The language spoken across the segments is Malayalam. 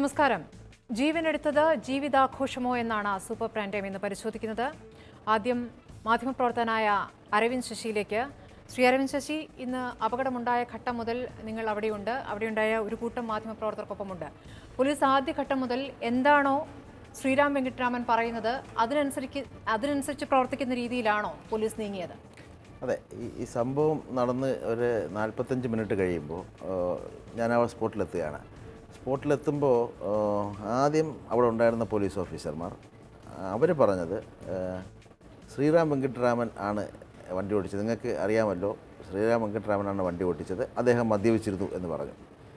നമസ്കാരം ജീവനെടുത്തത് ജീവിതാഘോഷമോ എന്നാണ് സൂപ്പർ പ്രൈം ടൈം ഇന്ന് പരിശോധിക്കുന്നത് ആദ്യം മാധ്യമപ്രവർത്തകനായ അരവിന്ദ് ശശിയിലേക്ക് ശ്രീ അരവിന്ദ് ശശി ഇന്ന് അപകടമുണ്ടായ ഘട്ടം മുതൽ നിങ്ങൾ അവിടെയുണ്ട് അവിടെയുണ്ടായ ഒരു കൂട്ടം മാധ്യമപ്രവർത്തകർക്കൊപ്പമുണ്ട് പോലീസ് ആദ്യഘട്ടം മുതൽ എന്താണോ ശ്രീരാം വെങ്കിട്ടരാമൻ പറയുന്നത് അതിനനുസരിച്ച് അതിനനുസരിച്ച് പ്രവർത്തിക്കുന്ന രീതിയിലാണോ പോലീസ് നീങ്ങിയത് അതെ ഈ ഈ സംഭവം നടന്ന് ഒരു നാൽപ്പത്തഞ്ച് മിനിറ്റ് കഴിയുമ്പോൾ ഞാൻ ആ സ്പോട്ടിലെത്തുകയാണ് സ്പോട്ടിലെത്തുമ്പോൾ ആദ്യം അവിടെ ഉണ്ടായിരുന്ന പോലീസ് ഓഫീസർമാർ അവർ പറഞ്ഞത് ആ, ശ്രീറാം വെങ്കിട്ടരാമൻ ആണ് വണ്ടി ഓടിച്ചത് നിങ്ങൾക്ക് അറിയാമല്ലോ ശ്രീറാം വെങ്കിട്ടരാമനാണ് വണ്ടി ഓടിച്ചത് അദ്ദേഹം മദ്യപിച്ചിരുന്നു എന്ന് പറഞ്ഞു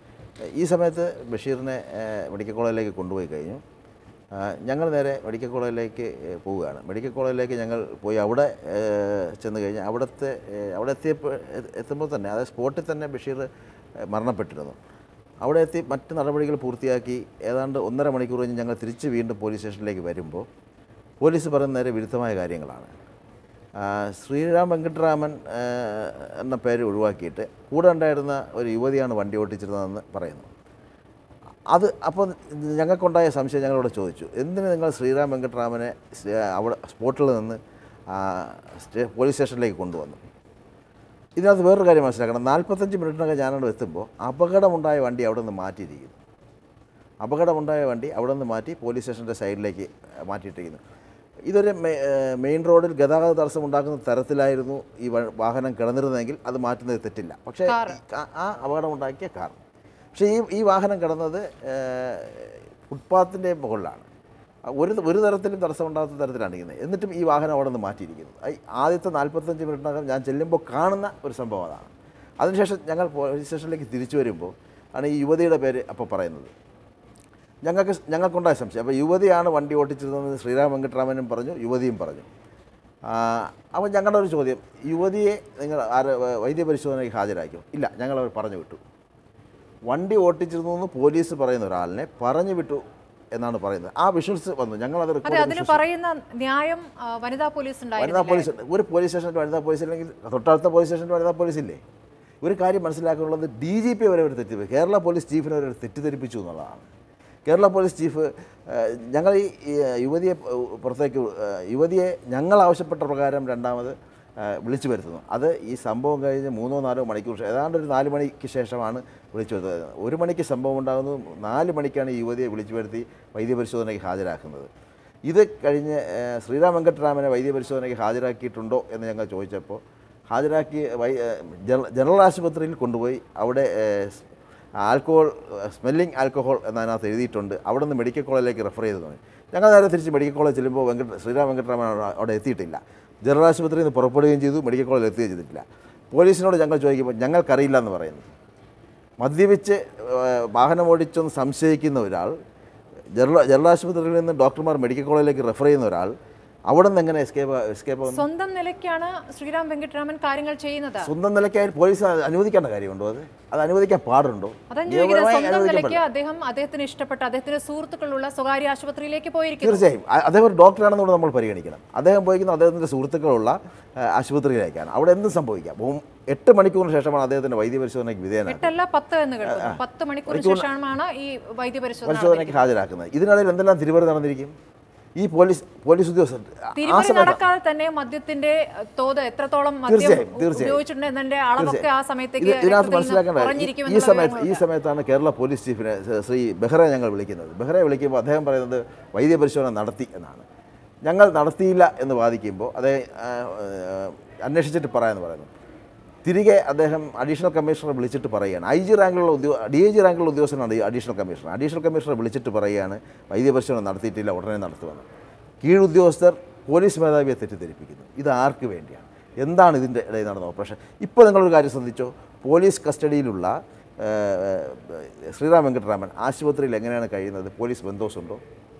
ഈ സമയത്ത് ബഷീറിനെ ആ, മെഡിക്കൽ കോളേജിലേക്ക് കൊണ്ടുപോയി കഴിഞ്ഞു ആ, ഞങ്ങൾ നേരെ മെഡിക്കൽ കോളേജിലേക്ക് ഏ, പോവുകയാണ് മെഡിക്കൽ കോളേജിലേക്ക് ഞങ്ങൾ പോയി അവിടെ ഏ, ചെന്ന് കഴിഞ്ഞ് അവിടുത്തെ ഏ, അവിടെ എത്തിയപ്പോൾ എ- എത്തുമ്പോൾ തന്നെ അതായത് സ്പോട്ടിൽ തന്നെ ബഷീർ ഏ, മരണപ്പെട്ടിരുന്നു അവിടെ എത്തി മറ്റ് നടപടികൾ പൂർത്തിയാക്കി ഏതാണ്ട് ഒന്നര മണിക്കൂർ കഴിഞ്ഞ് ഞങ്ങൾ തിരിച്ച് വീണ്ടും പോലീസ് സ്റ്റേഷനിലേക്ക് വരുമ്പോൾ പോലീസ് പറയുന്ന നേരെ വിരുദ്ധമായ കാര്യങ്ങളാണ് ആ, ശ്രീരാം വെങ്കട്ടരാമൻ ആ, എന്ന പേര് ഒഴിവാക്കിയിട്ട് കൂടെ ഉണ്ടായിരുന്ന ഒരു യുവതിയാണ് വണ്ടി ഓട്ടിച്ചിരുന്നതെന്ന് പറയുന്നു അത് അപ്പോൾ ഞങ്ങൾക്കുണ്ടായ സംശയം ഞങ്ങളോട് ചോദിച്ചു എന്തിന് നിങ്ങൾ ശ്രീറാം വെങ്കട്ടരാമനെ സ്- അവിടെ സ്പോട്ടിൽ നിന്ന് ആ, സ്റ്റേ- പോലീസ് സ്റ്റേഷനിലേക്ക് കൊണ്ടുവന്നു ഇതിനകത്ത് വേറൊരു കാര്യം മനസ്സിലാക്കണം നാൽപ്പത്തഞ്ച് മിനിറ്റിനകം ഞാനവിടെ എത്തുമ്പോൾ അപകടമുണ്ടായ വണ്ടി അവിടെ നിന്ന് മാറ്റിയിരിക്കുന്നു അപകടമുണ്ടായ വണ്ടി അവിടെ നിന്ന് മാറ്റി പോലീസ് സ്റ്റേഷൻ്റെ സൈഡിലേക്ക് മാറ്റിയിട്ടിരിക്കുന്നു ഇതൊരു മെ- ഏഹ് മെയിൻ റോഡിൽ ഗതാഗത തടസ്സം ഉണ്ടാക്കുന്ന തരത്തിലായിരുന്നു ഈ വ- വാഹനം കിടന്നിരുന്നതെങ്കിൽ അത് മാറ്റുന്നത് തെറ്റില്ല പക്ഷേ കാറ്. ആ- ആ അപകടമുണ്ടാക്കിയ കാർ പക്ഷേ ഈ ഈ വാഹനം കിടന്നത് ഫുട്പാത്തിൻ്റെ മുകളിലാണ് ഒരു ഒരു തരത്തിലും തടസ്സം ഉണ്ടാകാത്ത തരത്തിലാണ് ഇരിക്കുന്നത് എന്നിട്ടും ഈ വാഹനം അവിടെ നിന്ന് മാറ്റിയിരിക്കുന്നത് ഐ- ആദ്യത്തെ നാൽപ്പത്തഞ്ച് മിനിറ്റിനകം ഞാൻ ചെല്ലുമ്പോൾ കാണുന്ന ഒരു സംഭവം അതാണ് അതിനുശേഷം ഞങ്ങൾ പോലീസ് സ്റ്റേഷനിലേക്ക് തിരിച്ചു വരുമ്പോൾ ആണ് ഈ യുവതിയുടെ പേര് അപ്പോൾ പറയുന്നത് ഞങ്ങൾക്ക് ഞങ്ങൾക്കുണ്ടായ സംശയം അപ്പോൾ യുവതിയാണ് വണ്ടി ഓട്ടിച്ചിരുന്നതെന്ന് ശ്രീരാം വെങ്കട്ടരാമനും പറഞ്ഞു യുവതിയും പറഞ്ഞു അപ്പോൾ ഞങ്ങളുടെ ഒരു ചോദ്യം യുവതിയെ നിങ്ങൾ ആര് വൈദ്യപരിശോധനയ്ക്ക് ഹാജരാക്കിയോ ഇല്ല ഞങ്ങൾ അവർ പറഞ്ഞു വിട്ടു വണ്ടി ഓട്ടിച്ചിരുന്നു എന്ന് പോലീസ് പറയുന്ന ഒരാളിനെ പറഞ്ഞു വിട്ടു എന്നാണ് പറയുന്നത് ആ വിഷ്വൽസ് വന്നു ഞങ്ങളത് അതെ record ചെയ്ത് അതിന് പറയുന്ന ന്യായം ആ, വനിതാ പോലീസ് വനിതാ ഉണ്ടായിരുന്നു പോലീസ് ഉണ്ട്. ഒരു പോലീസ് സ്റ്റേഷനിൽ വനിതാ പോലീസ് ഇല്ലെങ്കിൽ തൊട്ടടുത്ത പോലീസ് സ്റ്റേഷനിൽ വനിതാ പോലീസ് ഇല്ലേ ഒരു കാര്യം മനസ്സിലാക്കാനുള്ളത് ഡി ജി പി വരെ ഒരു തെറ്റിദ്ധരിപ്പിച്ചു കേരള പോലീസ് ചീഫിനെ വരെ ഒരു തെറ്റിദ്ധരിപ്പിച്ചു എന്നുള്ളതാണ് കേരള പോലീസ് ചീഫ് ഏഹ്, ഞങ്ങൾ ഈ ഈ യുവതിയെ ഏഹ്, പുറത്തേക്ക് ഏഹ്, യുവതിയെ ഞങ്ങൾ ആവശ്യപ്പെട്ട പ്രകാരം രണ്ടാമത് ഏഹ്, വിളിച്ചു വരുത്തുന്നു അത് ഈ സംഭവം കഴിഞ്ഞ് മൂന്നോ നാലോ മണിക്കൂർ ശേ- ഏതാണ്ട് ഒരു നാല് മണിക്ക് ശേഷമാണ് വിളിച്ചു വരുത്തുന്നത് ഒരു മണിക്ക് സംഭവം ഉണ്ടാകുന്നു നാല് മണിക്കാണ് ഈ യുവതിയെ വിളിച്ചു വരുത്തി വൈദ്യപരിശോധനയ്ക്ക് ഹാജരാക്കുന്നത് ഇത് കഴിഞ്ഞ് ഏഹ്, ശ്രീറാം വെങ്കട്ടരാമനെ വൈദ്യപരിശോധനയ്ക്ക് ഹാജരാക്കിയിട്ടുണ്ടോ എന്ന് ഞങ്ങൾ ചോദിച്ചപ്പോൾ ഹാജരാക്കി വൈ ഏഹ്, ജന- ജനറൽ ആശുപത്രിയിൽ കൊണ്ടുപോയി അവിടെ ഏഹ്, സ്- ആൽക്കഹോൾ സ്മെല്ലിംഗ് ആൽക്കഹോൾ എന്നതിനകത്ത് എഴുതിയിട്ടുണ്ട് അവിടെ നിന്ന് മെഡിക്കൽ കോളേജിലേക്ക് റെഫർ ചെയ്ത് തോന്നി ഞങ്ങൾ നേരെ തിരിച്ച് മെഡിക്കൽ കോളേജ് ചെല്ലുമ്പോൾ വെങ്കട്ട ശ്രീറാം വെങ്കട്ടരാമൻ അവിടെ- അവിടെ എത്തിയിട്ടില്ല ജനറൽ ആശുപത്രിയിൽ നിന്ന് പുറപ്പെടുകയും ചെയ്തു മെഡിക്കൽ കോളേജിൽ എത്തുകയും ചെയ്തിട്ടില്ല പോലീസിനോട് ഞങ്ങൾ ചോദിക്കുമ്പോൾ ഞങ്ങൾക്കറിയില്ല എന്ന് പറയുന്നു മദ്യപിച്ച് ഏഹ്, വാഹനം ഓടിച്ചെന്ന് സംശയിക്കുന്ന ഒരാൾ ജനറൽ ജനറൽ ആശുപത്രിയിൽ നിന്ന് ഡോക്ടർമാർ മെഡിക്കൽ കോളേജിലേക്ക് റെഫർ ചെയ്യുന്ന ഒരാൾ അവിടെ നിന്ന് എങ്ങനെ എസ്കേപ്പ് എസ്കേപ്പ് സ്വന്തം നിലയ്ക്കാണ് ശ്രീരാം വെങ്കിട്ടരാമൻ കാര്യങ്ങൾ ചെയ്യുന്നത് സ്വന്തം നിലയ്ക്കായി പോലീസ് അത് അനുവദിക്കേണ്ട കാര്യമുണ്ടോ അത് അത് അനുവദിക്കാൻ പാടുണ്ടോ അതാണ് ചോദിക്കുന്നത് നിയമപരമായി സ്വന്തം അനുവദിക്കാൻ നിലയ്ക്ക് അദ്ദേഹം അദ്ദേഹത്തിന് ഇഷ്ടപ്പെട്ട അദ്ദേഹത്തിന്റെ സുഹൃത്തുക്കളുള്ള സ്വകാര്യ ആശുപത്രിയിലേക്ക് പോയിരിക്കുന്നു തീർച്ചയായും അ- അദ്ദേഹം ഒരു ഡോക്ടറാണെന്ന് കൂടെ നമ്മൾ പരിഗണിക്കണം അദ്ദേഹം പോയിരിക്കുന്ന അദ്ദേഹത്തിൻ്റെ സുഹൃത്തുക്കളുള്ള ആ, ആശുപത്രിയിലേക്കാണ് അവിടെ എന്തും സംഭവിക്കാം അപ്പം എട്ട് മണിക്കൂറിന് ശേഷമാണ് അദ്ദേഹത്തിൻ്റെ വൈദ്യപരിശോധനയ്ക്ക് വിധേയനാണ് എട്ടല്ല പത്ത് എന്ന് കേൾക്കുന്നു പത്ത് മണിക്കൂറിന് ശേഷമാണ് ഈ വൈദ്യപരിശോധന പരിശോധനയ്ക്ക് ഹാജരാക്കുന്നത് ഇതിനിടയിൽ എന്തെല്ലാം തിരുവറി നടന്നിരിക്കും ഈ പോലീസ് പോലീസ് ഉദ്യോഗസ്ഥർ ആ തിരുമറി സമയത്ത് നടക്കാതെ തന്നെ മദ്യത്തിന്റെ തോത് എത്രത്തോളം മദ്യം തീർച്ചയായും, തീർച്ചയായും. ഉപയോഗിച്ചിട്ടുണ്ട് എന്നതിന്റെ അളവൊക്കെ ആ സമയത്തേക്ക് ഇത് ഇതിനകത്ത് രക്തത്തിൽ നിന്ന് മനസ്സിലാക്കേണ്ട കാര്യം, ഈ കുറഞ്ഞിരിക്കുമെന്നുള്ള സമയത്ത് ഈ വിവരങ്ങളൊക്കെ. സമയത്താണ് കേരള പോലീസ് ചീഫിനെ സ- ശ്രീ ബെഹ്റയെ ഞങ്ങൾ വിളിക്കുന്നത് ബെഹ്റയെ വിളിക്കുമ്പോൾ അദ്ദേഹം പറയുന്നത് വൈദ്യപരിശോധന നടത്തി എന്നാണ് ഞങ്ങൾ നടത്തിയില്ല എന്ന് വാദിക്കുമ്പോൾ അദ്ദേഹം ആ, ആ, അന്വേഷിച്ചിട്ട് പറയാമെന്ന് പറയുന്നു തിരികെ അദ്ദേഹം അഡീഷണൽ കമ്മീഷണറെ വിളിച്ചിട്ട് പറയുകയാണ് ഐ ജി റാങ്കിലുള്ള ഉദ്യോഗ ഡി ഐ ജി റാങ്കിലുള്ള ഉദ്യോഗസ്ഥനാണ് ഈ അഡീഷണൽ കമ്മീഷണർ അഡീഷണൽ കമ്മീഷണറെ വിളിച്ചിട്ട് പറയുകയാണ് വൈദ്യപരിശോധന നടത്തിയിട്ടില്ല ഉടനെ നടത്തുമെന്ന് കീഴുദ്യോഗസ്ഥർ പോലീസ് മേധാവിയെ തെറ്റിദ്ധരിപ്പിക്കുന്നു ഇത് ആർക്ക് വേണ്ടിയാണ് എന്താണ് ഇതിൻ്റെ ഇടയിൽ നടന്ന ഓപ്പറേഷൻ ഇപ്പോൾ നിങ്ങളൊരു കാര്യം ശ്രദ്ധിച്ചോ പോലീസ് കസ്റ്റഡിയിലുള്ള ആ, ആ, ശ്രീറാം വെങ്കട്ടരാമൻ ആശുപത്രിയിൽ എങ്ങനെയാണ് കഴിയുന്നത് പോലീസ് ബന്ധോസുണ്ടോ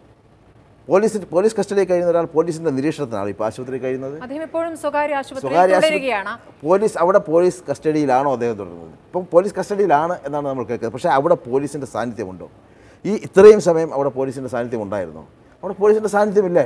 പോലീസ് പോലീസ് കസ്റ്റഡിയിൽ കഴിയുന്ന ഒരാൾ പോലീസിൻ്റെ നിരീക്ഷണത്തിനാണ് ഇപ്പോൾ ആശുപത്രിയിൽ കഴിയുന്നത് അദ്ദേഹം ഇപ്പോഴും സ്വകാര്യ ആശുപത്രിയിൽ സ്വകാര്യ ആശുപത്രി- തുടരുകയാണ് പോലീസ് അവിടെ പോലീസ് കസ്റ്റഡിയിലാണോ അദ്ദേഹം തുടരുന്നത് ഇപ്പം പോലീസ് കസ്റ്റഡിയിലാണ് എന്നാണ് നമ്മൾ കേൾക്കുന്നത് പക്ഷേ അവിടെ പോലീസിൻ്റെ സാന്നിധ്യമുണ്ടോ ഈ ഇത്രയും സമയം അവിടെ പോലീസിൻ്റെ സാന്നിധ്യം ഉണ്ടായിരുന്നോ അവിടെ പോലീസിൻ്റെ സാന്നിധ്യമില്ലായിരുന്നു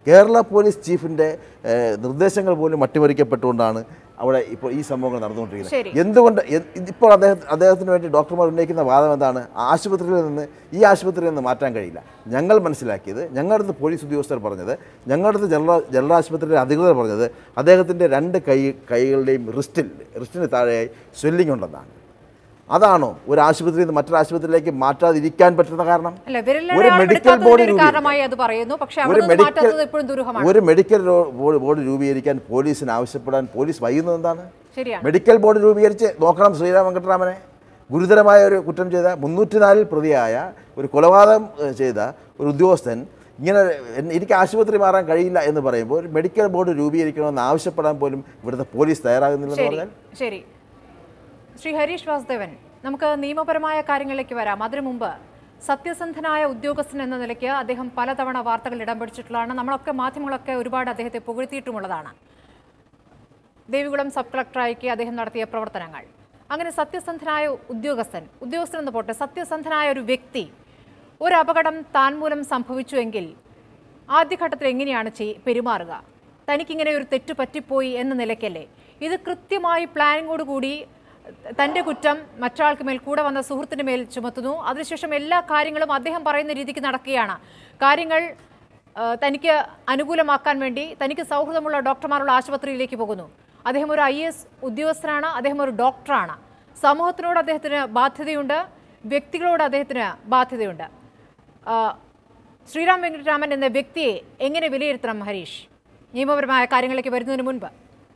കേരള പോലീസ് ചീഫിൻ്റെ ഏഹ്, നിർദ്ദേശങ്ങൾ പോലും അട്ടിമറിക്കപ്പെട്ടുകൊണ്ടാണ് അവിടെ ഇപ്പോൾ ഈ സംഭവങ്ങൾ ശരി. നടന്നുകൊണ്ടിരിക്കുന്നത് എന്തുകൊണ്ട് എ- ഇപ്പോൾ അദ്ദേഹം അദ്ദേഹത്തിന് വേണ്ടി ഡോക്ടർമാർ ഉന്നയിക്കുന്ന വാദം എന്താണ് ആശുപത്രിയിൽ നിന്ന് ഈ ആശുപത്രിയിൽ നിന്ന് മാറ്റാൻ കഴിയില്ല ഞങ്ങൾ മനസ്സിലാക്കിയത് ഞങ്ങളുടെ അടുത്ത് പോലീസ് ഉദ്യോഗസ്ഥർ പറഞ്ഞത് ഞങ്ങളുടെ അടുത്ത് ജനറൽ ജനറൽ ആശുപത്രിയിലെ അധികൃതർ പറഞ്ഞത് അദ്ദേഹത്തിൻ്റെ രണ്ട് കൈ കൈകളുടെയും റിസ്റ്റിൽ റിസ്റ്റിന് താഴെയായി സ്വെല്ലിംഗ് ഉണ്ടെന്നാണ് അതാണോ ഒരു ആശുപത്രിയിൽ നിന്ന് മറ്റൊരു ആശുപത്രിയിലേക്ക് മാറ്റാതിരിക്കാൻ പറ്റുന്ന കാരണം അല്ല ഒരു വിരലിനെ മെഡിക്കൽ ബോർഡ് എടുക്കാത്തതിന്റെ കാരണമായി അത് പറയുന്നു പക്ഷെ ഒരു അവിടെ നിന്ന് മെഡിക്കൽ മാറ്റാത്തത് ഇപ്പോഴും ദുരൂഹമാണ് ഒരു മെഡിക്കൽ രോ- ബോർഡ് ബോർഡ് രൂപീകരിക്കാൻ പോലീസിന് ആവശ്യപ്പെടാൻ പോലീസ് വൈകുന്നത് എന്താണ് ശരിയാണ് മെഡിക്കൽ ബോർഡ് രൂപീകരിച്ച് നോക്കണം ശ്രീരാം വെങ്കട്ടരാമനെ ഗുരുതരമായ ഒരു കുറ്റം ചെയ്ത മുന്നൂറ്റിനാലിൽ പ്രതിയായ ഒരു കൊലപാതകം ഏഹ്, ചെയ്ത ഒരു ഉദ്യോഗസ്ഥൻ ഇങ്ങനെ എൻ- എനിക്ക് ആശുപത്രി മാറാൻ കഴിയില്ല എന്ന് പറയുമ്പോൾ ഒരു മെഡിക്കൽ ബോർഡ് രൂപീകരിക്കണമെന്ന് ആവശ്യപ്പെടാൻ പോലും ഇവിടുത്തെ പോലീസ് തയ്യാറാകുന്നില്ലെന്ന് ശരി പറഞ്ഞാൽ ശരി ശ്രീ ഹരീഷ് വാസുദേവൻ നമുക്ക് നിയമപരമായ കാര്യങ്ങളിലേക്ക് വരാം അതിനു മുമ്പ് സത്യസന്ധനായ ഉദ്യോഗസ്ഥൻ എന്ന നിലയ്ക്ക് അദ്ദേഹം പലതവണ വാർത്തകൾ ഇടം പിടിച്ചിട്ടുള്ളതാണ് നമ്മളൊക്കെ മാധ്യമങ്ങളൊക്കെ ഒരുപാട് അദ്ദേഹത്തെ പുകഴ്ത്തിയിട്ടുമുള്ളതാണ് ദേവികുളം സബ് കളക്ടറായിക്ക് അദ്ദേഹം നടത്തിയ പ്രവർത്തനങ്ങൾ അങ്ങനെ സത്യസന്ധനായ ഉദ്യോഗസ്ഥൻ ഉദ്യോഗസ്ഥൻ എന്ന് പോട്ടെ സത്യസന്ധനായ ഒരു വ്യക്തി ഒരു അപകടം താൻ മൂലം സംഭവിച്ചുവെങ്കിൽ ആദ്യഘട്ടത്തിൽ എങ്ങനെയാണ് ചെയ് പെരുമാറുക തനിക്കിങ്ങനെ ഒരു തെറ്റ് പറ്റിപ്പോയി എന്ന നിലയ്ക്കല്ലേ ഇത് കൃത്യമായി പ്ലാനിങ്ങോട് കൂടി തൻ്റെ കുറ്റം മറ്റൊരാൾക്ക് മേൽ കൂടെ വന്ന സുഹൃത്തിന് മേൽ ചുമത്തുന്നു അതിനുശേഷം എല്ലാ കാര്യങ്ങളും അദ്ദേഹം പറയുന്ന രീതിക്ക് നടക്കുകയാണ് കാര്യങ്ങൾ ആ, തനിക്ക് അനുകൂലമാക്കാൻ വേണ്ടി തനിക്ക് സൗഹൃദമുള്ള ഡോക്ടർമാരുള്ള ആശുപത്രിയിലേക്ക് പോകുന്നു അദ്ദേഹം ഒരു ഐ എസ് ഉദ്യോഗസ്ഥനാണ് അദ്ദേഹം ഒരു ഡോക്ടറാണ് സമൂഹത്തിനോട് അദ്ദേഹത്തിന് ബാധ്യതയുണ്ട് വ്യക്തികളോട് അദ്ദേഹത്തിന് ബാധ്യതയുണ്ട് ആ, ശ്രീറാം വെങ്കിട്ടരാമൻ എന്ന വ്യക്തിയെ എങ്ങനെ വിലയിരുത്തണം ഹരീഷ് നിയമപരമായ കാര്യങ്ങളിലേക്ക് വരുന്നതിന് മുൻപ്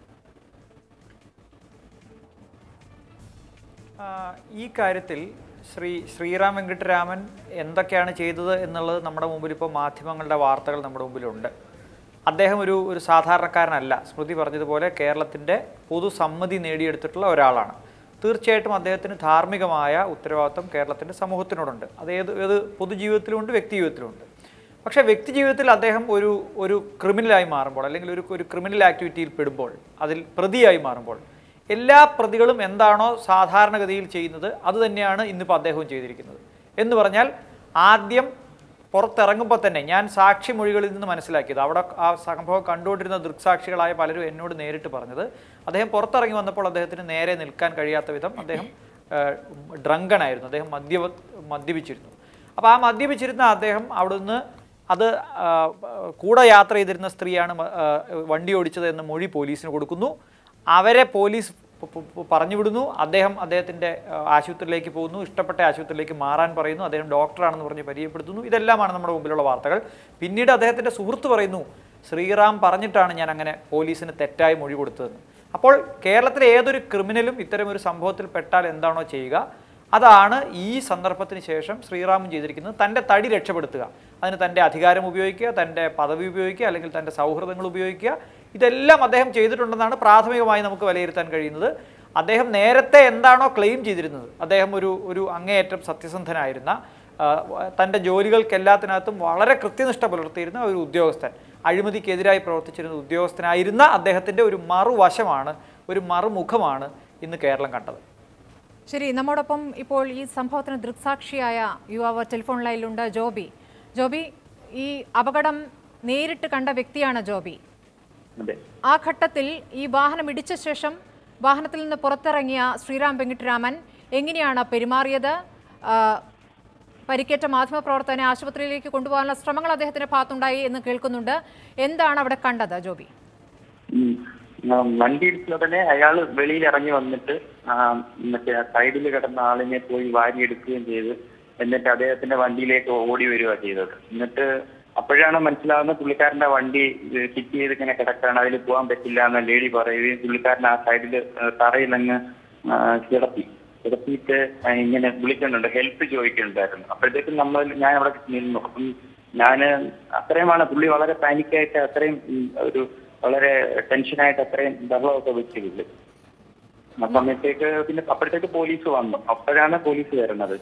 ആ, ഈ കാര്യത്തിൽ ശ്രീ ശ്രീറാം വെങ്കിട്ടരാമൻ എന്തൊക്കെയാണ് ചെയ്തത് എന്നുള്ളത് നമ്മുടെ മുമ്പിൽ ഇപ്പോൾ മാധ്യമങ്ങളുടെ വാർത്തകൾ നമ്മുടെ മുമ്പിലുണ്ട് അദ്ദേഹം ഒരു ഒരു സാധാരണക്കാരനല്ല സ്മൃതി പറഞ്ഞതുപോലെ കേരളത്തിൻ്റെ പൊതുസമ്മതി നേടിയെടുത്തിട്ടുള്ള ഒരാളാണ് തീർച്ചയായിട്ടും അദ്ദേഹത്തിന് ധാർമ്മികമായ ഉത്തരവാദിത്വം കേരളത്തിൻ്റെ സമൂഹത്തിനോടുണ്ട് അത് ഏത് ഏത് പൊതുജീവിതത്തിലുമുണ്ട് വ്യക്തിജീവിതത്തിലുമുണ്ട് പക്ഷേ വ്യക്തി ജീവിതത്തിൽ അദ്ദേഹം ഒരു ഒരു ക്രിമിനലായി മാറുമ്പോൾ അല്ലെങ്കിൽ ഒരു ഒരു ക്രിമിനൽ ആക്ടിവിറ്റിയിൽ പെടുമ്പോൾ അതിൽ പ്രതിയായി മാറുമ്പോൾ എല്ലാ പ്രതികളും എന്താണോ സാധാരണഗതിയിൽ ചെയ്യുന്നത് അത് തന്നെയാണ് ഇന്നിപ്പോൾ അദ്ദേഹവും ചെയ്തിരിക്കുന്നത് എന്ന് പറഞ്ഞാൽ ആദ്യം പുറത്തിറങ്ങുമ്പോൾ തന്നെ ഞാൻ സാക്ഷിമൊഴികളിൽ നിന്ന് മനസ്സിലാക്കിയത് അവിടെ ആ സംഭവം കണ്ടുകൊണ്ടിരുന്ന ദൃക്സാക്ഷികളായ പലരും എന്നോട് നേരിട്ട് പറഞ്ഞത് അദ്ദേഹം പുറത്തിറങ്ങി വന്നപ്പോൾ അദ്ദേഹത്തിന് നേരെ നിൽക്കാൻ കഴിയാത്ത വിധം അദ്ദേഹം ഡ്രങ്കണായിരുന്നു അദ്ദേഹം മദ്യ മദ്യപിച്ചിരുന്നു അപ്പോൾ ആ മദ്യപിച്ചിരുന്ന അദ്ദേഹം അവിടുന്ന് അത് ആ, കൂടെ യാത്ര ചെയ്തിരുന്ന സ്ത്രീയാണ് മ- ആ, വണ്ടി ഓടിച്ചത് എന്ന മൊഴി പോലീസിന് കൊടുക്കുന്നു അവരെ പോലീസ് പ- പ- പ- പറഞ്ഞു വിടുന്നു അദ്ദേഹം അദ്ദേഹത്തിൻ്റെ ആ, ആശുപത്രിയിലേക്ക് പോകുന്നു ഇഷ്ടപ്പെട്ട ആശുപത്രിയിലേക്ക് മാറാൻ പറയുന്നു അദ്ദേഹം ഡോക്ടറാണെന്ന് പറഞ്ഞ് പരിചയപ്പെടുത്തുന്നു ഇതെല്ലാമാണ് നമ്മുടെ മുമ്പിലുള്ള വാർത്തകൾ പിന്നീട് അദ്ദേഹത്തിൻ്റെ സുഹൃത്ത് പറയുന്നു ശ്രീറാം പറഞ്ഞിട്ടാണ് ഞാൻ അങ്ങനെ പോലീസിന് തെറ്റായി മൊഴി കൊടുത്തതെന്ന് അപ്പോൾ കേരളത്തിലെ ഏതൊരു ക്രിമിനലും ഇത്തരമൊരു സംഭവത്തിൽ പെട്ടാൽ എന്താണോ ചെയ്യുക അതാണ് ഈ സന്ദർഭത്തിന് ശേഷം ശ്രീറാമും ചെയ്തിരിക്കുന്നത് തൻ്റെ തടി രക്ഷപ്പെടുത്തുക അതിന് തൻ്റെ അധികാരം ഉപയോഗിക്കുക തൻ്റെ പദവി ഉപയോഗിക്കുക അല്ലെങ്കിൽ തൻ്റെ സൗഹൃദങ്ങൾ ഉപയോഗിക്കുക ഇതെല്ലാം അദ്ദേഹം ചെയ്തിട്ടുണ്ടെന്നാണ് പ്രാഥമികമായി നമുക്ക് വിലയിരുത്താൻ കഴിയുന്നത് അദ്ദേഹം നേരത്തെ എന്താണോ ക്ലെയിം ചെയ്തിരുന്നത് അദ്ദേഹം ഒരു ഒരു അങ്ങേയറ്റം സത്യസന്ധനായിരുന്ന ആ, തൻ്റെ ജോലികൾക്കെല്ലാത്തിനകത്തും വളരെ കൃത്യനിഷ്ഠ പുലർത്തിയിരുന്ന ഒരു ഉദ്യോഗസ്ഥൻ അഴിമതിക്കെതിരായി പ്രവർത്തിച്ചിരുന്ന ഉദ്യോഗസ്ഥനായിരുന്ന അദ്ദേഹത്തിൻ്റെ ഒരു മറുവശമാണ് ഒരു മറുമുഖമാണ് ഇന്ന് കേരളം കണ്ടത് ശരി നമ്മോടൊപ്പം ഇപ്പോൾ ഈ സംഭവത്തിന് ദൃക്സാക്ഷിയായ യുവാവ് ടെലിഫോൺ ലൈനിലുണ്ട് ജോബി ജോബി ഈ അപകടം നേരിട്ട് കണ്ട വ്യക്തിയാണ് ജോബി അതെ ആ ഘട്ടത്തിൽ ഈ വാഹനം ഇടിച്ച ശേഷം വാഹനത്തിൽ നിന്ന് പുറത്തിറങ്ങിയ ശ്രീറാം വെങ്കിട്ടരാമൻ എങ്ങനെയാണ് പെരുമാറിയത് ആ, പരിക്കേറ്റ മാധ്യമപ്രവർത്തകനെ ആശുപത്രിയിലേക്ക് കൊണ്ടുപോകാനുള്ള ശ്രമങ്ങൾ അദ്ദേഹത്തിന്റെ ഭാഗത്തുണ്ടായി എന്ന് കേൾക്കുന്നുണ്ട് എന്താണ് അവിടെ കണ്ടത് ജോബി ഉം. ആ, വണ്ടി ഇടിച്ച ഉടനെ അയാൾ വെളിയിൽ ഇറങ്ങി വന്നിട്ട് ആ, മറ്റേ സൈഡിൽ കിടന്ന ആളിനെ പോയി വാരി എടുക്കുകയും ചെയ്ത് എന്നിട്ട് അദ്ദേഹത്തിന്റെ വണ്ടിയിലേക്ക് ഓടി വരിക ചെയ്തത് എന്നിട്ട് അപ്പോഴാണ് മനസ്സിലാവുന്നത് പുള്ളിക്കാരന്റെ വണ്ടി ഫിറ്റ് ചെയ്ത് ഇങ്ങനെ കിടക്കാണ് അതിൽ പോകാൻ പറ്റില്ല എന്ന് ലേഡി പറയുകയും പുള്ളിക്കാരൻ ആ സൈഡിൽ തറയിലങ്ങ് ആ, കിടത്തി കിടത്തിയിട്ട് ആ, ഇങ്ങനെ വിളിക്കുന്നുണ്ട് ഹെൽപ്പ് ചോദിക്കുന്നുണ്ടായിരുന്നു അപ്പോഴത്തേക്കും നമ്മൾ ഞാൻ അവിടെ നിന്നു അപ്പം ഞാൻ അത്രയുമാണ് പുള്ളി വളരെ പാനിക്കായിട്ട് അത്രയും ഉം, ഒരു വളരെ ടെൻഷനായിട്ട് അത്രയും ബഹളമൊക്കെ വെച്ചിരുന്നത് ആ സമയത്തേക്ക് പിന്നെ അപ്പോഴത്തേക്ക് പോലീസ് വന്നു അപ്പോഴാണ് പോലീസ് വരുന്നത്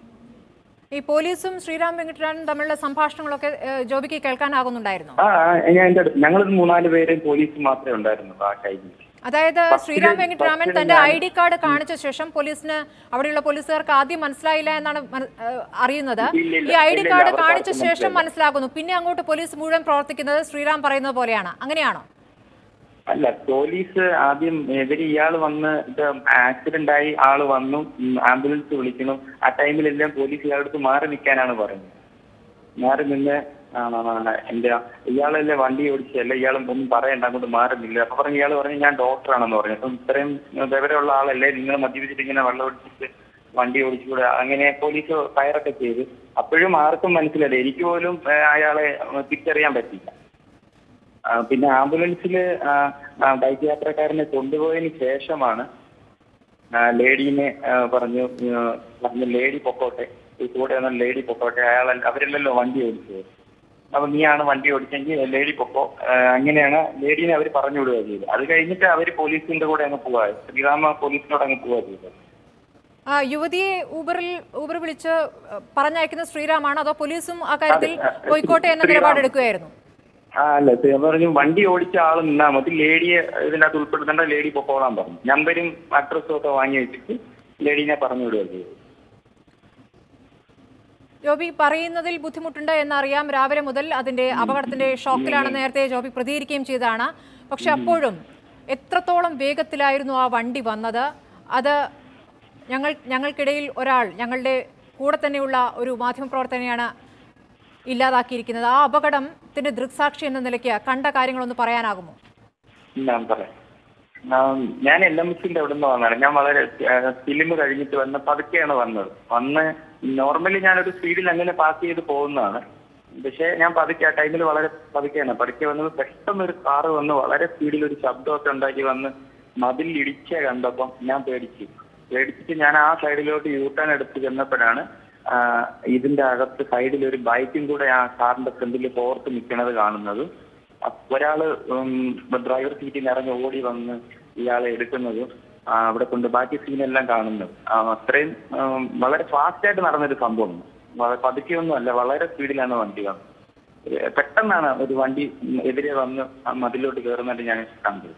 ഈ പോലീസും ശ്രീറാം വെങ്കിട്ടരാമനും തമ്മിലുള്ള സംഭാഷണങ്ങളൊക്കെ ഏഹ്, ജോബിക്ക് കേൾക്കാനാകുന്നുണ്ടായിരുന്നു ആ ആ, ഞാൻ എൻ്റെ അടുത്ത് ഞങ്ങൾ മൂന്നാല് പേരും പോലീസ് മാത്രമേ ഉണ്ടായിരുന്നുള്ളൂ ആ ടൈമിൽ അതായത് ബസ്സില് ശ്രീരാം വെങ്കിട്ടരാമൻ ബസ്സില് തന്റെ ഞാൻ- ഐ ഡി കാർഡ് കാണിച്ച ശേഷം പോലീസിന് അവിടെയുള്ള പോലീസുകാർക്ക് ആദ്യം മനസ്സിലായില്ല എന്നാണ് മന- ഏഹ് അറിയുന്നത് ഇല്ല, ഇല്ല, ഈ ഐ ഡി ഇല്ല, കാർഡ് അവർക്ക് കാണിച്ച ആർക്കും ശേഷം മനസ്സിലായില്ല. മനസ്സിലാകുന്നു പിന്നെ അങ്ങോട്ട് പോലീസ് മുഴുവൻ പ്രവർത്തിക്കുന്നത് ശ്രീറാം പറയുന്നത് പോലെയാണ് അങ്ങനെയാണോ അല്ല പോലീസ് ആദ്യം ഇവര് ഇയാൾ വന്ന് ഇത് ആക്സിഡന്റ് ആയി ആള് വന്നു ഉം, ആംബുലൻസ് വിളിക്കുന്നു ആ ടൈമിലെല്ലാം പോലീസ് ഇയാളുടെ അടുത്ത് മാറി നിൽക്കാനാണ് പറയുന്നത് മാറി നിന്ന് ആ, എന്റെ ഇയാളല്ലേ വണ്ടി ഓടിച്ചല്ല ഇയാളും ഒന്നും പറയണ്ട അങ്ങോട്ട് മാറുന്നില്ല അപ്പൊ പറഞ്ഞു ഇയാൾ പറഞ്ഞു ഞാൻ ഡോക്ടറാണെന്ന് പറഞ്ഞു അപ്പം ഇത്രയും വിവരമുള്ള ആളല്ലേ നിങ്ങൾ മദ്യപിച്ചിട്ട് ഇങ്ങനെ വെള്ളം ഒടിച്ചിട്ട് വണ്ടി ഓടിച്ചുകൂടെ അങ്ങനെ പോലീസ് ഫയറൊക്കെ ചെയ്ത് അപ്പോഴും ആർക്കും മനസ്സിലല്ല എനിക്ക് പോലും ഏ, അയാളെ തിരിച്ചറിയാൻ പറ്റില്ല ആ, പിന്നെ ആംബുലൻസിൽ ബൈക്ക് യാത്രക്കാരനെ കൊണ്ടുപോയതിന് ശേഷമാണ് ആ, ലേഡീനെ ആ, പറഞ്ഞു ആ, പറഞ്ഞു ലേഡി പൊക്കോട്ടെ ഈ കൂടെ വന്ന ലേഡി പൊക്കോട്ടെ അയാൾ അവരല്ലല്ലോ വണ്ടി ഓടിച്ചത് അപ്പൊ നീയാണ് വണ്ടി ഓടിച്ചെങ്കിൽ ലേഡി പൊക്കോ ആ, അങ്ങനെയാണ് ലേഡീനെ അവർ പറഞ്ഞു വിടുക ചെയ്തത് അത് കഴിഞ്ഞിട്ട് അവർ പോലീസിന്റെ കൂടെ അങ്ങ് പോവാ ശ്രീരാമ പോലീസിനോട് അങ്ങ് പോവാ ചെയ്തത് ആ, യുവതിയെ ഊബറിൽ ഊബർ വിളിച്ച് ഏഹ്, പറഞ്ഞയക്കുന്ന ശ്രീറാമാണോ അതോ പോലീസും ആ കാര്യത്തിൽ അതെ, അതെ. പോയിക്കോട്ടെ എന്ന ശ്രീറാം. നിലപാടെടുക്കുകയായിരുന്നു ആ അല്ല ഞാൻ പറഞ്ഞു വണ്ടി ഓടിച്ച ആൾ നിന്നാ മതി ലേഡിയെ ഇതിനകത്ത് ഉൾപ്പെടുത്തേണ്ട ലേഡി പൊക്കോളാൻ പറഞ്ഞു നമ്പരും അഡ്രസ്സും ഒക്കെ വാങ്ങി വെച്ചിട്ട് ലേഡീനെ പറഞ്ഞു വിടുക ചെയ്തത് ജോബി പറയുന്നതിൽ ബുദ്ധിമുട്ടുണ്ട് എന്നറിയാം രാവിലെ മുതൽ അതിന്റെ അപകടത്തിന്റെ ഷോക്കിലാണ് നേരത്തെ ജോബി പ്രതികരിക്കുകയും ചെയ്തതാണ് പക്ഷെ അപ്പോഴും എത്രത്തോളം വേഗത്തിലായിരുന്നു ആ വണ്ടി വന്നത് അത് ഞങ്ങൾ ഞങ്ങൾക്കിടയിൽ ഒരാൾ ഞങ്ങളുടെ കൂടെ തന്നെയുള്ള ഒരു മാധ്യമപ്രവർത്തനയാണ് ഇല്ലാതാക്കിയിരിക്കുന്നത് ആ അപകടത്തിന്റെ ദൃക്സാക്ഷി എന്ന നിലയ്ക്ക് കണ്ട കാര്യങ്ങളൊന്ന് പറയാനാകുമോ ഞാൻ പറയാം ഞാൻ- ഞാൻ എൽ എം എസിന്റെ അവിടെ നിന്ന് വന്നതാണ് ഞാൻ വളരെ ഫിലിം കഴിഞ്ഞിട്ട് വന്ന് പതുക്കെയാണ് വന്നത് വന്ന് നോർമലി ഞാനൊരു സ്പീഡിൽ അങ്ങനെ പാസ് ചെയ്ത് പോകുന്നതാണ് പക്ഷേ ഞാൻ പതുക്കെ ആ ടൈമിൽ വളരെ പതുക്കെയാണ് പതുക്കെ വന്നത് പെട്ടെന്ന് ഒരു കാറ് വന്ന് വളരെ സ്പീഡിൽ ഒരു ശബ്ദമൊക്കെ ഉണ്ടാക്കി വന്ന് മതിൽ ഇടിച്ച കണ്ടപ്പം ഞാൻ പേടിച്ചു പേടിച്ചിട്ട് ഞാൻ ആ സൈഡിലോട്ട് യൂട്ടേൺ എടുത്ത് ചെന്നപ്പോഴാണ് ആ, ഇതിന്റെ അകത്ത് സൈഡിൽ ഒരു ബൈക്കും കൂടെ ആ കാറിന്റെ ഫ്രണ്ടിൽ പോർത്ത് നിൽക്കുന്നത് കാണുന്നത് അപ്പൊ ഒരാള് ഉം, ഡ്രൈവർ സീറ്റിൽ നിന്ന് ഇറങ്ങി ഓടി വന്ന് ഇയാളെ എടുക്കുന്നത് ആ, അവിടെ കൊണ്ട് ബാക്കി സീനെല്ലാം കാണുന്നത് ആ, അത്രയും ഉം, വളരെ ഫാസ്റ്റ് ആയിട്ട് നടന്നൊരു സംഭവം വളരെ പതുക്കെയൊന്നും അല്ല വളരെ സ്പീഡിലാണ് വണ്ടി വന്നത് ഏ, പെട്ടെന്നാണ് ഒരു വണ്ടി ഉം, എതിരെ വന്ന് ആ മതിലോട്ട് കയറുന്നത് ഞാൻ കണ്ടത്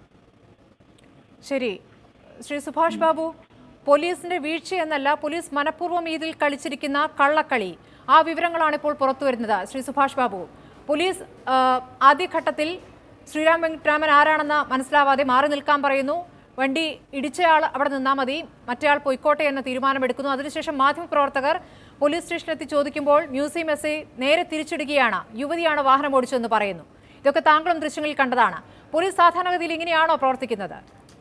ശരി ശ്രീ സുഭാഷ് ബാബു പോലീസിന്റെ വീഴ്ച എന്നല്ല പോലീസ് മനഃപൂർവ്വം ഇതിൽ കളിച്ചിരിക്കുന്ന കള്ളക്കളി ആ വിവരങ്ങളാണ് ഇപ്പോൾ പുറത്തു വരുന്നത് ശ്രീ സുഭാഷ് ബാബു പോലീസ് ആ, ആദ്യഘട്ടത്തിൽ ശ്രീരാം വെങ്കിട്ടരാമൻ ആരാണെന്ന് മനസ്സിലാവാതെ മാറി നിൽക്കാൻ പറയുന്നു വണ്ടി ഇടിച്ചയാൾ അവിടെ നിന്നാൽ മതി മറ്റേയാൾ പൊയ്ക്കോട്ടെ എന്ന തീരുമാനമെടുക്കുന്നു അതിനുശേഷം മാധ്യമപ്രവർത്തകർ പോലീസ് സ്റ്റേഷനിലെത്തി ചോദിക്കുമ്പോൾ മ്യൂസിയം എസ് ഐ നേരെ തിരിച്ചിടുകയാണ് യുവതിയാണ് വാഹനം ഓടിച്ചതെന്ന് പറയുന്നു ഇതൊക്കെ താങ്കളും ദൃശ്യങ്ങളിൽ കണ്ടതാണ് പോലീസ് സാധാരണഗതിയിൽ ഇങ്ങനെയാണോ പ്രവർത്തിക്കുന്നത്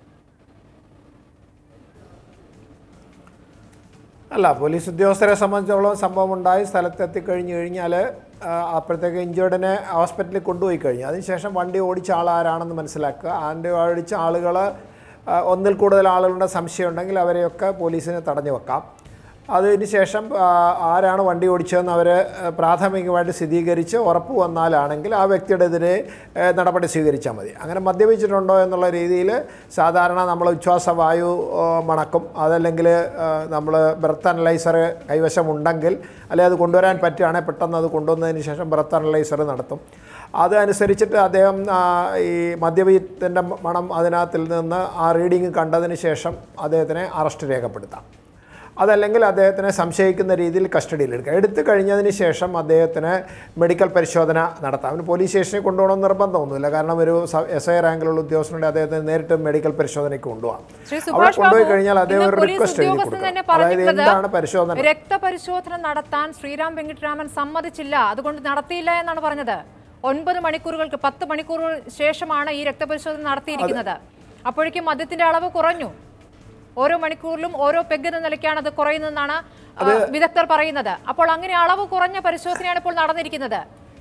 അല്ല പോലീസ് ഉദ്യോഗസ്ഥരെ സംബന്ധിച്ചോളം സംഭവം ഉണ്ടായി സ്ഥലത്ത് എത്തിക്കഴിഞ്ഞ് കഴിഞ്ഞാൽ അപ്പോഴത്തേക്ക് ഇഞ്ചേർഡിനെ ഹോസ്പിറ്റലിൽ കൊണ്ടുപോയി കഴിഞ്ഞു അതിനുശേഷം വണ്ടി ഓടിച്ച ആൾ ആരാണെന്ന് മനസ്സിലാക്കുക ആൻ്റെ ഓടിച്ച ആളുകൾ ഒന്നിൽ കൂടുതൽ ആളുകളുടെ സംശയം ഉണ്ടെങ്കിൽ അവരെയൊക്കെ പോലീസിനെ തടഞ്ഞു വെക്കാം അതിന് ശേഷം ആ, ആരാണ് വണ്ടി ഓടിച്ചതെന്ന് അവർ പ്രാഥമികമായിട്ട് സ്ഥിരീകരിച്ച് ഉറപ്പ് വന്നാലാണെങ്കിൽ ആ വ്യക്തിയുടെ എതിരെ ഏ, നടപടി സ്വീകരിച്ചാൽ മതി അങ്ങനെ മദ്യപിച്ചിട്ടുണ്ടോ എന്നുള്ള രീതിയിൽ സാധാരണ നമ്മൾ ഉച്ഛ്വാസവായു ആ, മണക്കും അതല്ലെങ്കിൽ നമ്മൾ ബ്രത്ത് അനലൈസർ കൈവശമുണ്ടെങ്കിൽ അല്ലെങ്കിൽ അത് കൊണ്ടുവരാൻ പറ്റുകയാണെങ്കിൽ പെട്ടെന്ന് അത് കൊണ്ടുവന്നതിന് ശേഷം ബ്രത്ത് അനലൈസർ നടത്തും അതനുസരിച്ചിട്ട് അദ്ദേഹം ആ, ഈ മദ്യപീത്തിൻ്റെ മണം അതിനകത്തിൽ നിന്ന് ആ റീഡിങ് കണ്ടതിന് ശേഷം അദ്ദേഹത്തിനെ അറസ്റ്റ് രേഖപ്പെടുത്താം അതല്ലെങ്കിൽ അദ്ദേഹത്തിനെ സംശയിക്കുന്ന രീതിയിൽ കസ്റ്റഡിയിലെടുക്കുക എടുത്തു കഴിഞ്ഞതിന് ശേഷം അദ്ദേഹത്തിന് മെഡിക്കൽ പരിശോധന നടത്താം അവന് പോലീസ് സ്റ്റേഷനിൽ കൊണ്ടുപോകണമെന്ന് നിർബന്ധമൊന്നുമില്ല കാരണം ഒരു എസ് ഐ റാങ്കിലുള്ള ഉദ്യോഗസ്ഥനുണ്ട് അദ്ദേഹത്തിന് നേരിട്ട് മെഡിക്കൽ പരിശോധനയ്ക്ക് കൊണ്ടുപോകാം ശ്രീ അവിടെ സുഭാഷ് കൊണ്ടുപോയി ബാബു, കഴിഞ്ഞാൽ അദ്ദേഹം ഇന്ന് ഒരു പോലീസ് റിക്വസ്റ്റ് എഴുതി ഉദ്യോഗസ്ഥൻ തന്നെ കൊടുക്കണം അതായത് എന്താണ് പറഞ്ഞിട്ടുള്ളത് പരിശോധന രക്തപരിശോധന നടത്താൻ ശ്രീരാം വെങ്കിട്ടരാമൻ സമ്മതിച്ചില്ല അതുകൊണ്ട് നടത്തിയില്ല എന്നാണ് പറഞ്ഞത് ഒൻപത് മണിക്കൂറുകൾക്ക് പത്ത് മണിക്കൂറുകൾ ശേഷമാണ് ഈ രക്തപരിശോധന നടത്തിയിരിക്കുന്നത് അപ്പോഴേക്കും മദ്യത്തിന്റെ അളവ് കുറഞ്ഞു ഓരോ മണിക്കൂറിലും ഓരോ പെഗ് എന്ന നിലയ്ക്കാണ് അത് കുറയുന്നതെന്നാണ് ആ, വിദഗ്ധർ പറയുന്നത് അപ്പോൾ അങ്ങനെ അളവ് കുറഞ്ഞ പരിശോധനയാണ് ഇപ്പോൾ നടന്നിരിക്കുന്നത്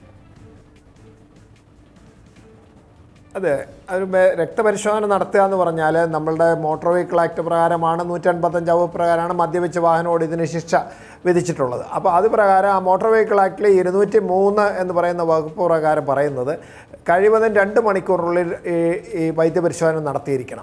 അതെ ഒരു ബെ- രക്തപരിശോധന നടത്തുക എന്ന് പറഞ്ഞാൽ നമ്മളുടെ മോട്ടോർ വെഹിക്കിൾ ആക്ട് പ്രകാരമാണ് നൂറ്റൻപത്തഞ്ച് വകുപ്പ് പ്രകാരമാണ് മദ്യപിച്ച് വാഹനം ഓടിയതിന് ശിക്ഷ വിധിച്ചിട്ടുള്ളത് അപ്പോൾ അത് പ്രകാരം ആ മോട്ടോർ വെഹിക്കിൾ ആക്ടിൽ ഇരുന്നൂറ്റി മൂന്ന് എന്ന് പറയുന്ന വകുപ്പ് പ്രകാരം പറയുന്നത് കഴിവതും രണ്ട് മണിക്കൂറിനുള്ളിൽ ഈ ഈ വൈദ്യപരിശോധന നടത്തിയിരിക്കണം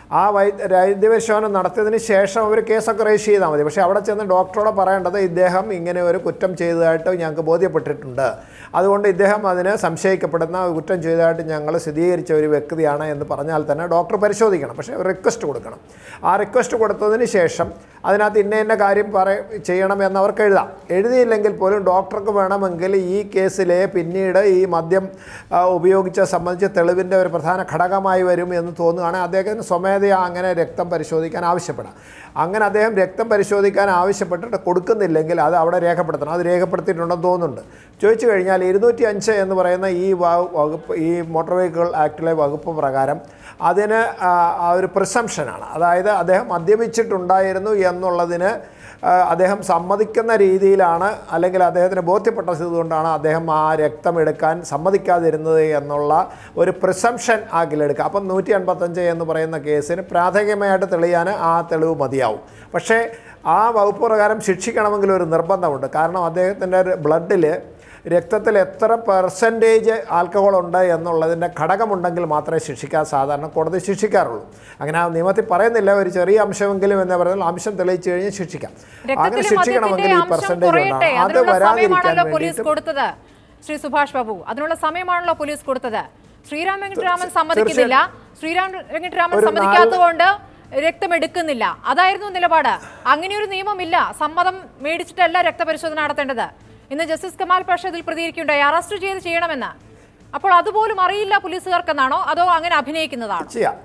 ആ വൈ വൈദ്യപരിശോധന നടത്തിയതിന് ശേഷം അവർ കേസൊക്കെ രജിസ്റ്റർ ചെയ്താൽ മതി പക്ഷേ അവിടെ ചെന്ന് ഡോക്ടറോട് പറയേണ്ടത് ഇദ്ദേഹം ഇങ്ങനെ ഒരു കുറ്റം ചെയ്തതായിട്ട് ഞങ്ങൾക്ക് ബോധ്യപ്പെട്ടിട്ടുണ്ട് അതുകൊണ്ട് ഇദ്ദേഹം അതിന് സംശയിക്കപ്പെടുന്ന കുറ്റം ചെയ്തതായിട്ട് ഞങ്ങൾ സ്ഥിരീകരിച്ച ഒരു വ്യക്തിയാണ് എന്ന് പറഞ്ഞാൽ തന്നെ ഡോക്ടർ പരിശോധിക്കണം പക്ഷേ ഒരു റിക്വസ്റ്റ് കൊടുക്കണം ആ റിക്വസ്റ്റ് കൊടുത്തതിന് ശേഷം അതിനകത്ത് ഇന്ന ഇന്ന കാര്യം പറ ചെയ്യണം എന്ന് അവർക്ക് എഴുതാം എഴുതിയില്ലെങ്കിൽ പോലും ഡോക്ടർക്ക് വേണമെങ്കിൽ ഈ കേസിലെ പിന്നീട് ഈ മദ്യം ആ, ഉപയോഗിച്ച സംബന്ധിച്ച് തെളിവിൻ്റെ ഒരു പ്രധാന ഘടകമായി വരും എന്ന് തോന്നുകയാണെങ്കിൽ അദ്ദേഹത്തിന് സ്വമേധയാ അങ്ങനെ രക്തം പരിശോധിക്കാൻ ആവശ്യപ്പെടാം അങ്ങനെ അദ്ദേഹം രക്തം പരിശോധിക്കാൻ ആവശ്യപ്പെട്ടിട്ട് കൊടുക്കുന്നില്ലെങ്കിൽ അത് അവിടെ രേഖപ്പെടുത്തണം അത് രേഖപ്പെടുത്തിയിട്ടുണ്ടെന്ന് തോന്നുന്നുണ്ട് ചോദിച്ചു കഴിഞ്ഞാൽ ഇരുന്നൂറ്റി അഞ്ച് എന്ന് പറയുന്ന ഈ വ- വകുപ്പ് ഈ മോട്ടോർ വെഹിക്കിൾ ആക്ടിലെ വകുപ്പ് പ്രകാരം അതിന് ആ, ആ ഒരു പ്രിസംഷനാണ് അതായത് അദ്ദേഹം മദ്യപിച്ചിട്ടുണ്ടായിരുന്നു എന്നുള്ളതിന് ആ, അദ്ദേഹം സമ്മതിക്കുന്ന രീതിയിലാണ് അല്ലെങ്കിൽ അദ്ദേഹത്തിന് ബോധ്യപ്പെട്ടത് കൊണ്ടാണ് അദ്ദേഹം ആ രക്തം എടുക്കാൻ സമ്മതിക്കാതിരുന്നത് എന്നുള്ള ഒരു പ്രിസംഷൻ ആക്കിലെടുക്കുക അപ്പം നൂറ്റി അൻപത്തഞ്ച് എന്ന് പറയുന്ന കേസിന് പ്രാഥമികമായിട്ട് തെളിയാൻ ആ തെളിവ് മതിയാവും പക്ഷേ ആ വകുപ്പ് പ്രകാരം ശിക്ഷിക്കണമെങ്കിൽ ഒരു നിർബന്ധമുണ്ട് കാരണം അദ്ദേഹത്തിൻ്റെ ബ്ലഡിൽ രക്തത്തിൽ എത്ര പെർസെൻറ്റേജ് ആൽക്കഹോൾ ഉണ്ട് എന്നുള്ളതിൻ്റെ ഘടകമുണ്ടെങ്കിൽ മാത്രമേ ശിക്ഷിക്കാൻ സാധാരണ കോടതി ശിക്ഷിക്കാറുള്ളൂ അങ്ങനെ ആ നിയമത്തിൽ പറയുന്നില്ല ഒരു ചെറിയ അംശമെങ്കിലും എന്ന് പറഞ്ഞാൽ അംശം തെളിയിച്ചു കഴിഞ്ഞാൽ ശിക്ഷിക്കാം അങ്ങനെ രക്തത്തിലെ ശിക്ഷിക്കണമെങ്കിൽ മദ്യത്തിന്റെ ഈ അംശം പെർസെൻറ്റേജ് കുറയട്ടെ ഉണ്ടാകും അത് അതിനുള്ള വരാതിരിക്കാൻ സമയമാണല്ലോ പോലീസ് വേണ്ടിയിട്ട് കൊടുത്തത് ശ്രീ സുഭാഷ് ബാബു അതിനുള്ള സമയമാണല്ലോ പോലീസ് കൊടുത്തത് ശ്രീരാം വെങ്കിട്ടരാമൻ സമ്മതിക്കുന്നില്ല ശ്രീരാം വെങ്കിട്ടരാമൻ ഒരു സമ്മതിക്കാത്തതുകൊണ്ട് രക്തം എടുക്കുന്നില്ല അതായിരുന്നു നിലപാട് അങ്ങനെയൊരു നിയമമില്ല സമ്മതം മേടിച്ചിട്ടല്ല രക്തപരിശോധന നടത്തേണ്ടത് ഇന്ന് ജസ്റ്റിസ് കമാൽ പാഷ ഇതിൽ പ്രതികരിക്കുകയുണ്ടായി അറസ്റ്റ് ചെയ്ത് ചെയ്യണമെന്ന് അപ്പോൾ അതുപോലും അറിയില്ല പോലീസുകാർക്കെന്നാണോ അതോ അങ്ങനെ അഭിനയിക്കുന്നതാണോ ചെയ്യാം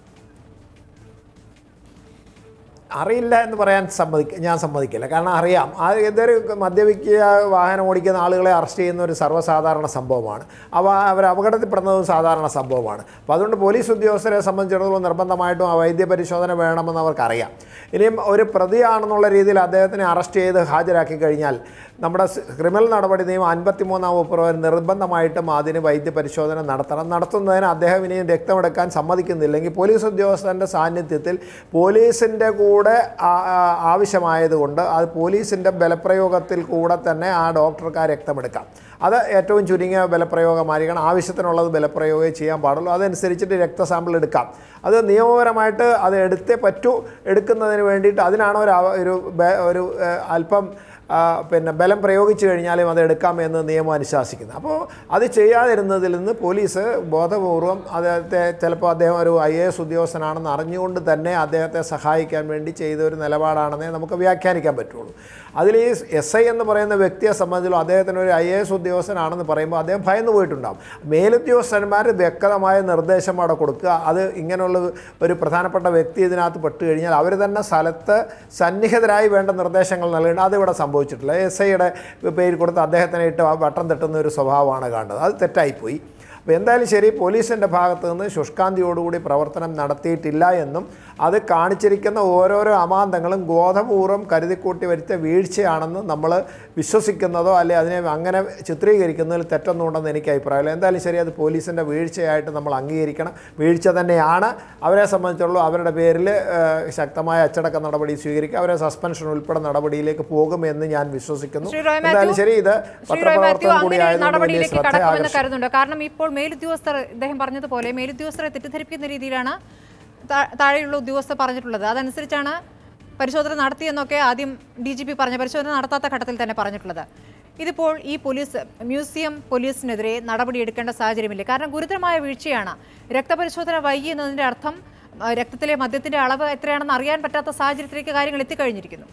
അറിയില്ല എന്ന് പറയാൻ സമ്മതിക്ക ഞാൻ സമ്മതിക്കില്ല കാരണം അറിയാം ആ ഇതൊരു മദ്യപിക്കുക വാഹനം ഓടിക്കുന്ന ആളുകളെ അറസ്റ്റ് ചെയ്യുന്ന ഒരു സർവ്വസാധാരണ സംഭവമാണ് അവ അവർ അപകടത്തിൽപ്പെടുന്നതും സാധാരണ സംഭവമാണ് അപ്പോൾ അതുകൊണ്ട് പോലീസ് ഉദ്യോഗസ്ഥരെ സംബന്ധിച്ചിടത്തോളം നിർബന്ധമായിട്ടും ആ വൈദ്യ പരിശോധന വേണമെന്ന് അവർക്കറിയാം ഇനിയും ഒരു പ്രതിയാണെന്നുള്ള രീതിയിൽ അദ്ദേഹത്തിനെ അറസ്റ്റ് ചെയ്ത് ഹാജരാക്കി കഴിഞ്ഞാൽ നമ്മുടെ സ് ക്രിമിനൽ നടപടി നിയമം അൻപത്തിമൂന്നാം വകുപ്പ് പ്രകാരം നിർബന്ധമായിട്ടും അതിന് വൈദ്യ പരിശോധന നടത്തണം നടത്തുന്നതിന് അദ്ദേഹം ഇനിയും രക്തമെടുക്കാൻ സമ്മതിക്കുന്നില്ലെങ്കിൽ പോലീസ് ഉദ്യോഗസ്ഥൻ്റെ സാന്നിധ്യത്തിൽ പോലീസിൻ്റെ കൂടെ ആ- ആ- ആവശ്യമായതുകൊണ്ട് അത് പോലീസിൻ്റെ ബലപ്രയോഗത്തിൽ കൂടെ തന്നെ ആ ഡോക്ടർക്ക് ആ രക്തമെടുക്കാം അത് ഏറ്റവും ചുരുങ്ങിയ ബലപ്രയോഗമായിരിക്കണം ആവശ്യത്തിനുള്ളത് ബലപ്രയോഗമേ ചെയ്യാൻ പാടുള്ളൂ അതനുസരിച്ചിട്ട് രക്തസാമ്പിൾ എടുക്കാം അത് നിയമപരമായിട്ട് അത് എടുത്തേ പറ്റൂ എടുക്കുന്നതിന് വേണ്ടിയിട്ട് അതിനാണ് ഒരു അവ- ഒരു ബെ- ഒരു ഏഹ്, അല്പം ആ, പിന്നെ ബലം പ്രയോഗിച്ചു കഴിഞ്ഞാലും അത് എടുക്കാമെന്ന് നിയമം അനുശാസിക്കുന്നു അപ്പോൾ അത് ചെയ്യാതിരുന്നതിൽ നിന്ന് പോലീസ് ബോധപൂർവം അദ്ദേഹത്തെ ചിലപ്പോൾ അദ്ദേഹം ഒരു ഐ എ എസ് ഉദ്യോഗസ്ഥനാണെന്ന് അറിഞ്ഞുകൊണ്ട് തന്നെ അദ്ദേഹത്തെ സഹായിക്കാൻ വേണ്ടി ചെയ്ത ഒരു നിലപാടാണെന്നേ നമുക്ക് വ്യാഖ്യാനിക്കാൻ പറ്റുള്ളൂ അതിൽ ഈ എസ് ഐ എന്ന് പറയുന്ന വ്യക്തിയെ സംബന്ധിച്ചും അദ്ദേഹത്തിന് ഒരു ഐ എ എസ് ഉദ്യോഗസ്ഥനാണെന്ന് പറയുമ്പോൾ അദ്ദേഹം ഭയന്നു പോയിട്ടുണ്ടാകും മേലുദ്യോഗസ്ഥന്മാർ വ്യക്തമായ നിർദ്ദേശം അവിടെ കൊടുക്കുക അത് ഇങ്ങനെയുള്ള ഒരു പ്രധാനപ്പെട്ട വ്യക്തി ഇതിനകത്ത് പെട്ട് കഴിഞ്ഞാൽ അവർ തന്നെ സ്ഥലത്ത് സന്നിഹിതരായി വേണ്ട നിർദ്ദേശങ്ങൾ നൽകേണ്ട അതിവിടെ സംഭവിച്ചിട്ടില്ല എസ് ഐയുടെ പേര് കൊടുത്ത് അദ്ദേഹത്തിനെ ഇട്ട് ആ വട്ടം തട്ടുന്ന ഒരു സ്വഭാവമാണ് കാണുന്നത് അത് തെറ്റായിപ്പോയി അപ്പോൾ എന്തായാലും ശരി പോലീസിൻ്റെ ഭാഗത്ത് നിന്ന് ശുഷ്കാന്തിയോടുകൂടി പ്രവർത്തനം നടത്തിയിട്ടില്ല എന്നും അത് കാണിച്ചിരിക്കുന്ന ഓരോരോ അമാന്തങ്ങളും ബോധപൂർവ്വം കരുതിക്കൂട്ടി വരുത്തിയ വീഴ്ചയാണെന്ന് നമ്മൾ വിശ്വസിക്കുന്നതോ അല്ലെ അതിനെ അങ്ങനെ ചിത്രീകരിക്കുന്നതിൽ തെറ്റൊന്നും ഉണ്ടെന്ന് എനിക്ക് അഭിപ്രായമില്ല എന്തായാലും ശരി അത് പോലീസിൻ്റെ വീഴ്ചയായിട്ട് നമ്മൾ അംഗീകരിക്കണം വീഴ്ച തന്നെയാണ് അവരെ സംബന്ധിച്ചുള്ള അവരുടെ പേരിൽ ഏഹ്, ശക്തമായ അച്ചടക്ക നടപടി സ്വീകരിക്കുക അവരെ സസ്പെൻഷൻ ഉൾപ്പെടെ നടപടിയിലേക്ക് പോകുമെന്ന് ഞാൻ വിശ്വസിക്കുന്നു ശ്രീ റോയ് എന്തായാലും മാത്യു, ശരി ഇത് ശ്രീ റോയ് മാത്യു പത്രപ്രവർത്തനം കൂടി അങ്ങനെ ആയതുകൊണ്ട് വലിയ നടപടിയിലേക്ക് ശ്രദ്ധ കടക്കുമെന്ന് ആകർഷിക്കും കരുതുന്നുണ്ട് കാരണം ഇപ്പോൾ മേലുദ്യോഗസ്ഥർ ഇദ്ദേഹം പറഞ്ഞതുപോലെ മേലുദ്യോഗസ്ഥരെ തെറ്റിദ്ധരിപ്പിക്കുന്ന രീതിയിലാണ് താ- താഴെയുള്ള ഉദ്യോഗസ്ഥർ പറഞ്ഞിട്ടുള്ളത് അതനുസരിച്ചാണ് പരിശോധന നടത്തിയെന്നൊക്കെ ആദ്യം ഡി ജി പി പറഞ്ഞ പരിശോധന നടത്താത്ത ഘട്ടത്തിൽ തന്നെ പറഞ്ഞിട്ടുള്ളത് ഇതിപ്പോൾ ഈ പോലീസ് മ്യൂസിയം പോലീസിനെതിരെ നടപടിയെടുക്കേണ്ട സാഹചര്യമില്ല കാരണം ഗുരുതരമായ വീഴ്ചയാണ് രക്തപരിശോധന വൈകി എന്നതിൻ്റെ അർത്ഥം ആ, രക്തത്തിലെ മദ്യത്തിന്റെ അളവ് എത്രയാണെന്ന് അറിയാൻ പറ്റാത്ത സാഹചര്യത്തിലേക്ക് കാര്യങ്ങൾ എത്തിക്കഴിഞ്ഞിരിക്കുന്നു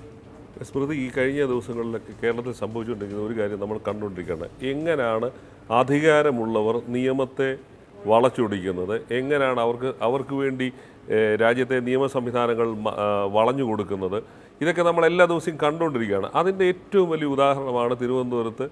സ്മൃതി ഈ കഴിഞ്ഞ ദിവസങ്ങളിലൊക്കെ കേരളത്തിൽ സംഭവിച്ചുകൊണ്ടിരിക്കുന്ന ഒരു കാര്യം നമ്മൾ കണ്ടുകൊണ്ടിരിക്കുകയാണ് എങ്ങനെയാണ് അധികാരമുള്ളവർ നിയമത്തെ വളച്ചൊടിക്കുന്നത് എങ്ങനെയാണ് അവർക്ക് അവർക്ക് വേണ്ടി ഏഹ്, രാജ്യത്തെ നിയമ സംവിധാനങ്ങൾ മ- ആ, വളഞ്ഞു കൊടുക്കുന്നത് ഇതൊക്കെ നമ്മൾ എല്ലാ ദിവസവും കണ്ടുകൊണ്ടിരിക്കുകയാണ് അതിൻ്റെ ഏറ്റവും വലിയ ഉദാഹരണമാണ് തിരുവനന്തപുരത്ത്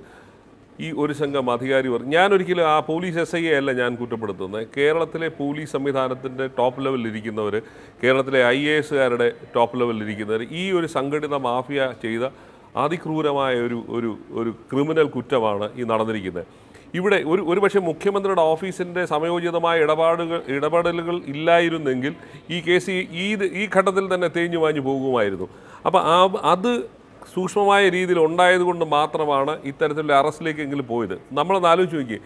ഈ ഒരു സംഘം അധികാരിവർ ഞാനൊരിക്കലും ആ പോലീസ് എസ് ഐ അല്ല ഞാൻ കുറ്റപ്പെടുത്തുന്നത് കേരളത്തിലെ പോലീസ് സംവിധാനത്തിൻ്റെ ടോപ്പ് ലെവലിൽ ഇരിക്കുന്നവർ കേരളത്തിലെ ഐ എ എസുകാരുടെ ടോപ്പ് ലെവലിൽ ഇരിക്കുന്നവർ ഈ ഒരു സംഘടിത മാഫിയ ചെയ്ത അതിക്രൂരമായ ഒരു ഒരു ഒരു ക്രിമിനൽ കുറ്റമാണ് ഈ നടന്നിരിക്കുന്നത് ഇവിടെ ഒരു ഒരുപക്ഷെ മുഖ്യമന്ത്രിയുടെ ഓഫീസിൻ്റെ സമയോചിതമായ ഇടപാടുകൾ ഇടപെടലുകൾ ഇല്ലായിരുന്നെങ്കിൽ ഈ കേസ് ഈ- ഈ ഇത് ഈ ഘട്ടത്തിൽ തന്നെ തേഞ്ഞു വാഞ്ഞു പോകുമായിരുന്നു അപ്പോൾ ആ അത് സൂക്ഷ്മമായ രീതിയിൽ ഉണ്ടായതുകൊണ്ട് മാത്രമാണ് ഇത്തരത്തിലുള്ള അറസ്റ്റിലേക്കെങ്കിലും പോയത് നമ്മളൊന്ന് ആലോചിച്ച് നോക്കിയേ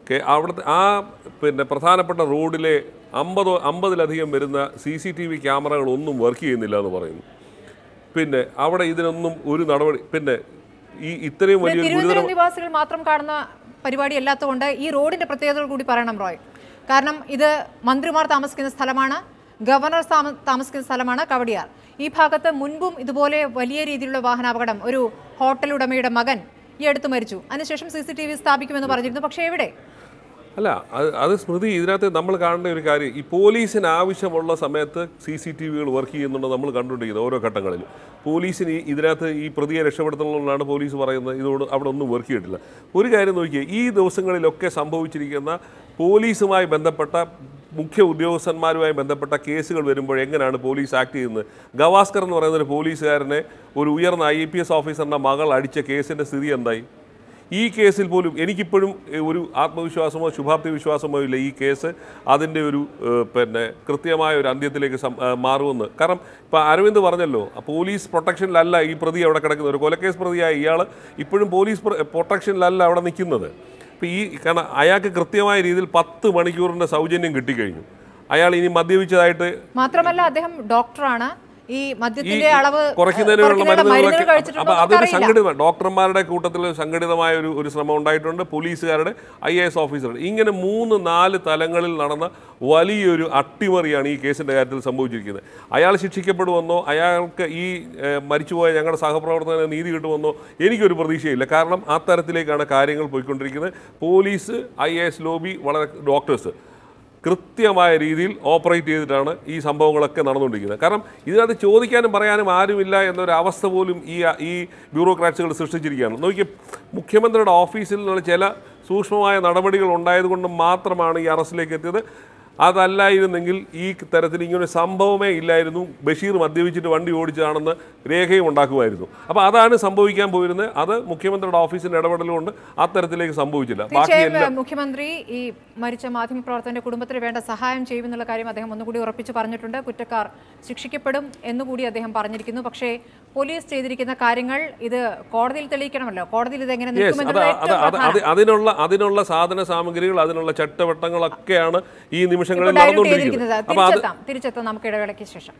കെ- അവിടുത്തെ ആ പിന്നെ പ്രധാനപ്പെട്ട റോഡിലെ അമ്പതോ അമ്പതിലധികം വരുന്ന സി സി ടി വി ക്യാമറകളൊന്നും വർക്ക് ചെയ്യുന്നില്ല എന്ന് പറയുന്നു പിന്നെ അവിടെ ഇതിനൊന്നും ഒരു നടപടി പിന്നെ ഈ ഇത്രയും ഇത് വലിയൊരു ഗുരുതര തിരുവനന്തപുരം നിവാസികൾ മാത്രം കാണുന്ന പരിപാടി അല്ലാത്തതുകൊണ്ട് ഈ റോഡിന്റെ പ്രത്യേകതകൾ കൂടി പറയണം റോയ് കാരണം ഇത് മന്ത്രിമാർ താമസിക്കുന്ന സ്ഥലമാണ് ഗവർണർ താമ- താമസിക്കുന്ന സ്ഥലമാണ് കവടിയാർ ഈ ഭാഗത്ത് മുൻപും ഇതുപോലെ വലിയ രീതിയിലുള്ള വാഹനാപകടം ഒരു ഹോട്ടൽ ഉടമയുടെ മകൻ ഈ അടുത്ത് മരിച്ചു അതിനുശേഷം സി സി ടി വി സ്ഥാപിക്കുമെന്ന് പറഞ്ഞിരുന്നു പക്ഷേ എവിടെ അല്ല അത് അത് സ്മൃതി ഇതിനകത്ത് നമ്മൾ കാണേണ്ട ഒരു കാര്യം ഈ പോലീസിന് ആവശ്യമുള്ള സമയത്ത് സി സി ടി വികൾ വർക്ക് ചെയ്യുന്നുണ്ട് നമ്മൾ കണ്ടുകൊണ്ടിരിക്കുന്നത് ഓരോ ഘട്ടങ്ങളിലും പോലീസിന് ഈ- ഇതിനകത്ത് ഈ പ്രതിയെ രക്ഷപ്പെടുത്തണമെന്നാണ് പോലീസ് പറയുന്നത് ഇതോട് അവിടെ ഒന്നും വർക്ക് ചെയ്തിട്ടില്ല ഒരു കാര്യം നോക്കിയേ ഈ ദിവസങ്ങളിലൊക്കെ സംഭവിച്ചിരിക്കുന്ന പോലീസുമായി ബന്ധപ്പെട്ട മുഖ്യ ഉദ്യോഗസ്ഥന്മാരുമായി ബന്ധപ്പെട്ട കേസുകൾ വരുമ്പോൾ എങ്ങനെയാണ് പോലീസ് ആക്ട് ചെയ്യുന്നത് ഗവാസ്കർ എന്ന് പറയുന്ന ഒരു പോലീസുകാരനെ ഒരു ഉയർന്ന ഐ പി എസ് ഓഫീസറിൻ്റെ മകൾ അടിച്ച കേസിൻ്റെ സ്ഥിതി എന്തായി ഈ കേസിൽ പോലും എനിക്കിപ്പോഴും ഏഹ്, ഒരു ആത്മവിശ്വാസമോ ശുഭാപ്തി വിശ്വാസമോ ഇല്ല ഈ കേസ് അതിൻ്റെ ഒരു ഏഹ്, പിന്നെ കൃത്യമായ ഒരു അന്ത്യത്തിലേക്ക് സം- ഏഹ്, മാറുമെന്ന് കാരണം ഇപ്പോൾ അരവിന്ദ് പറഞ്ഞല്ലോ ആ പോലീസ് പ്രൊട്ടക്ഷനിലല്ല ഈ പ്രതി അവിടെ കിടക്കുന്നത് ഒരു കൊലക്കേസ് പ്രതിയായ ഇയാൾ ഇപ്പോഴും പോലീസ് പ്ര- പ്രൊട്ടക്ഷനിലല്ല അവിടെ നിൽക്കുന്നത് ഇപ്പോൾ ഈ കാരണം അയാൾക്ക് കൃത്യമായ രീതിയിൽ പത്ത് മണിക്കൂറിൻ്റെ സൗജന്യം കിട്ടിക്കഴിഞ്ഞു അയാൾ ഇനി മദ്യപിച്ചതായിട്ട് മാത്രമല്ല അദ്ദേഹം ഡോക്ടറാണ് ഈ ഈ മദ്യത്തിന്റെ അളവ് കുറയ്ക്കുന്നതിനുള്ള കുറയ്ക്കുന്നതിനുള്ള മരുന്നുകൾ മരുന്നുകളൊക്കെ അപ്പൊ കഴിച്ചിട്ടുണ്ടോ അതൊരു നമുക്കറിയില്ല. സംഘടിത ഡോക്ടർമാരുടെ കൂട്ടത്തിൽ സംഘടിതമായ ഒരു ഒരു ശ്രമം ഉണ്ടായിട്ടുണ്ട് പോലീസുകാരുടെ ഐ എ എസ് ഓഫീസറുടെ ഇങ്ങനെ മൂന്ന് നാല് തലങ്ങളിൽ നടന്ന വലിയൊരു അട്ടിമറിയാണ് ഈ കേസിന്റെ കാര്യത്തിൽ സംഭവിച്ചിരിക്കുന്നത് അയാൾ ശിക്ഷിക്കപ്പെടുമെന്നോ അയാൾക്ക് ഈ ഏഹ്, മരിച്ചുപോയ ഞങ്ങളുടെ സഹപ്രവർത്തകന് നീതി കിട്ടുമെന്നോ എനിക്കൊരു പ്രതീക്ഷയില്ല കാരണം ആ തരത്തിലേക്കാണ് കാര്യങ്ങൾ പോയിക്കൊണ്ടിരിക്കുന്നത് police I A S lobby വളരെ ഡോക്ടേഴ്സ് കൃത്യമായ രീതിയിൽ ഓപ്പറേറ്റ് ചെയ്തിട്ടാണ് ഈ സംഭവങ്ങളൊക്കെ നടന്നുകൊണ്ടിരിക്കുന്നത് കാരണം ഇതിനകത്ത് ചോദിക്കാനും പറയാനും ആരുമില്ല എന്നൊരു അവസ്ഥ പോലും ഈ ഈ ബ്യൂറോക്രാറ്റ്സുകൾ സൃഷ്ടിച്ചിരിക്കുകയാണ് നോക്കിയ മുഖ്യമന്ത്രിയുടെ ഓഫീസിൽ നിന്നുള്ള ചില സൂക്ഷ്മമായ നടപടികൾ ഉണ്ടായതുകൊണ്ട് മാത്രമാണ് ഈ അറസ്റ്റിലേക്ക് എത്തിയത് അതല്ലായിരുന്നെങ്കിൽ ഈ തരത്തിൽ ഇങ്ങനെ ഒരു സംഭവമേ ഇല്ലായിരുന്നു ബഷീർ മദ്യപിച്ചിട്ട് വണ്ടി ഓടിച്ചതാണെന്ന് രേഖയും ഉണ്ടാക്കുമായിരുന്നു അപ്പോൾ അതാണ് സംഭവിക്കാൻ പോയിരുന്നത് അത് മുഖ്യമന്ത്രിയുടെ ഓഫീസിൻ്റെ ഇടപെടലുകൊണ്ട് അത്തരത്തിലേക്ക് സംഭവിച്ചില്ല ബാക്കി തീർച്ചയായും എല്ലാം മുഖ്യമന്ത്രി ഈ മരിച്ച മാധ്യമപ്രവർത്തകന്റെ കുടുംബത്തിന് വേണ്ട സഹായം ചെയ്യുമെന്നുള്ള കാര്യം അദ്ദേഹം ഒന്നുകൂടി ഉറപ്പിച്ചു പറഞ്ഞിട്ടുണ്ട് കുറ്റക്കാർ ശിക്ഷിക്കപ്പെടും എന്നുകൂടി അദ്ദേഹം പറഞ്ഞിരിക്കുന്നു പക്ഷേ പോലീസ് ചെയ്തിരിക്കുന്ന കാര്യങ്ങൾ ഇത് കോടതിയിൽ തെളിയിക്കണമല്ലോ കോടതിയിൽ ഇത് എങ്ങനെ യെസ് അത് നിൽക്കുമെന്നുള്ള അത് ഏറ്റവും അത് അത് പ്രധാനം. അതിനുള്ള അതിനുള്ള സാധന സാമഗ്രികൾ അതിനുള്ള ചട്ടവട്ടങ്ങളൊക്കെയാണ് ഈ നിമിഷങ്ങളിൽ ഇപ്പോൾ ഡയലൂട്ട് നടന്നുകൊണ്ടിരിക്കുന്നത് ചെയ്തിരിക്കുന്നത് അപ്പൊ അത് തിരിച്ചെത്താം തിരിച്ചെത്താം നമുക്ക് ഇടവേളയ്ക്ക് ശേഷം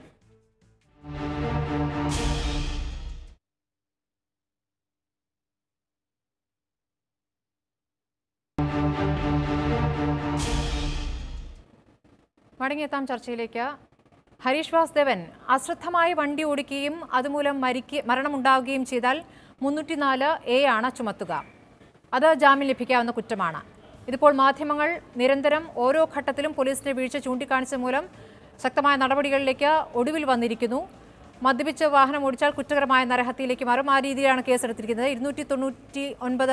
മടങ്ങിയെത്താം ചർച്ചയിലേക്ക് ഹരീഷ് വാസ്ദേവൻ അശ്രദ്ധമായി വണ്ടി ഓടിക്കുകയും അതുമൂലം മരിക്ക മരണമുണ്ടാവുകയും ചെയ്താൽ മുന്നൂറ്റിനാല് എ ആണ് ചുമത്തുക അത് ജാമ്യം ലഭിക്കാവുന്ന കുറ്റമാണ് ഇതിപ്പോൾ മാധ്യമങ്ങൾ നിരന്തരം ഓരോ ഘട്ടത്തിലും പോലീസിന്റെ വീഴ്ച ചൂണ്ടിക്കാണിച്ച മൂലം ശക്തമായ നടപടികളിലേക്ക് ഒടുവിൽ വന്നിരിക്കുന്നു മദ്യപിച്ച് വാഹനം ഓടിച്ചാൽ കുറ്റകരമായ നരഹത്യയിലേക്ക് മാറും ആ രീതിയിലാണ് കേസെടുത്തിരിക്കുന്നത് ഇരുന്നൂറ്റി തൊണ്ണൂറ്റി ഒൻപത്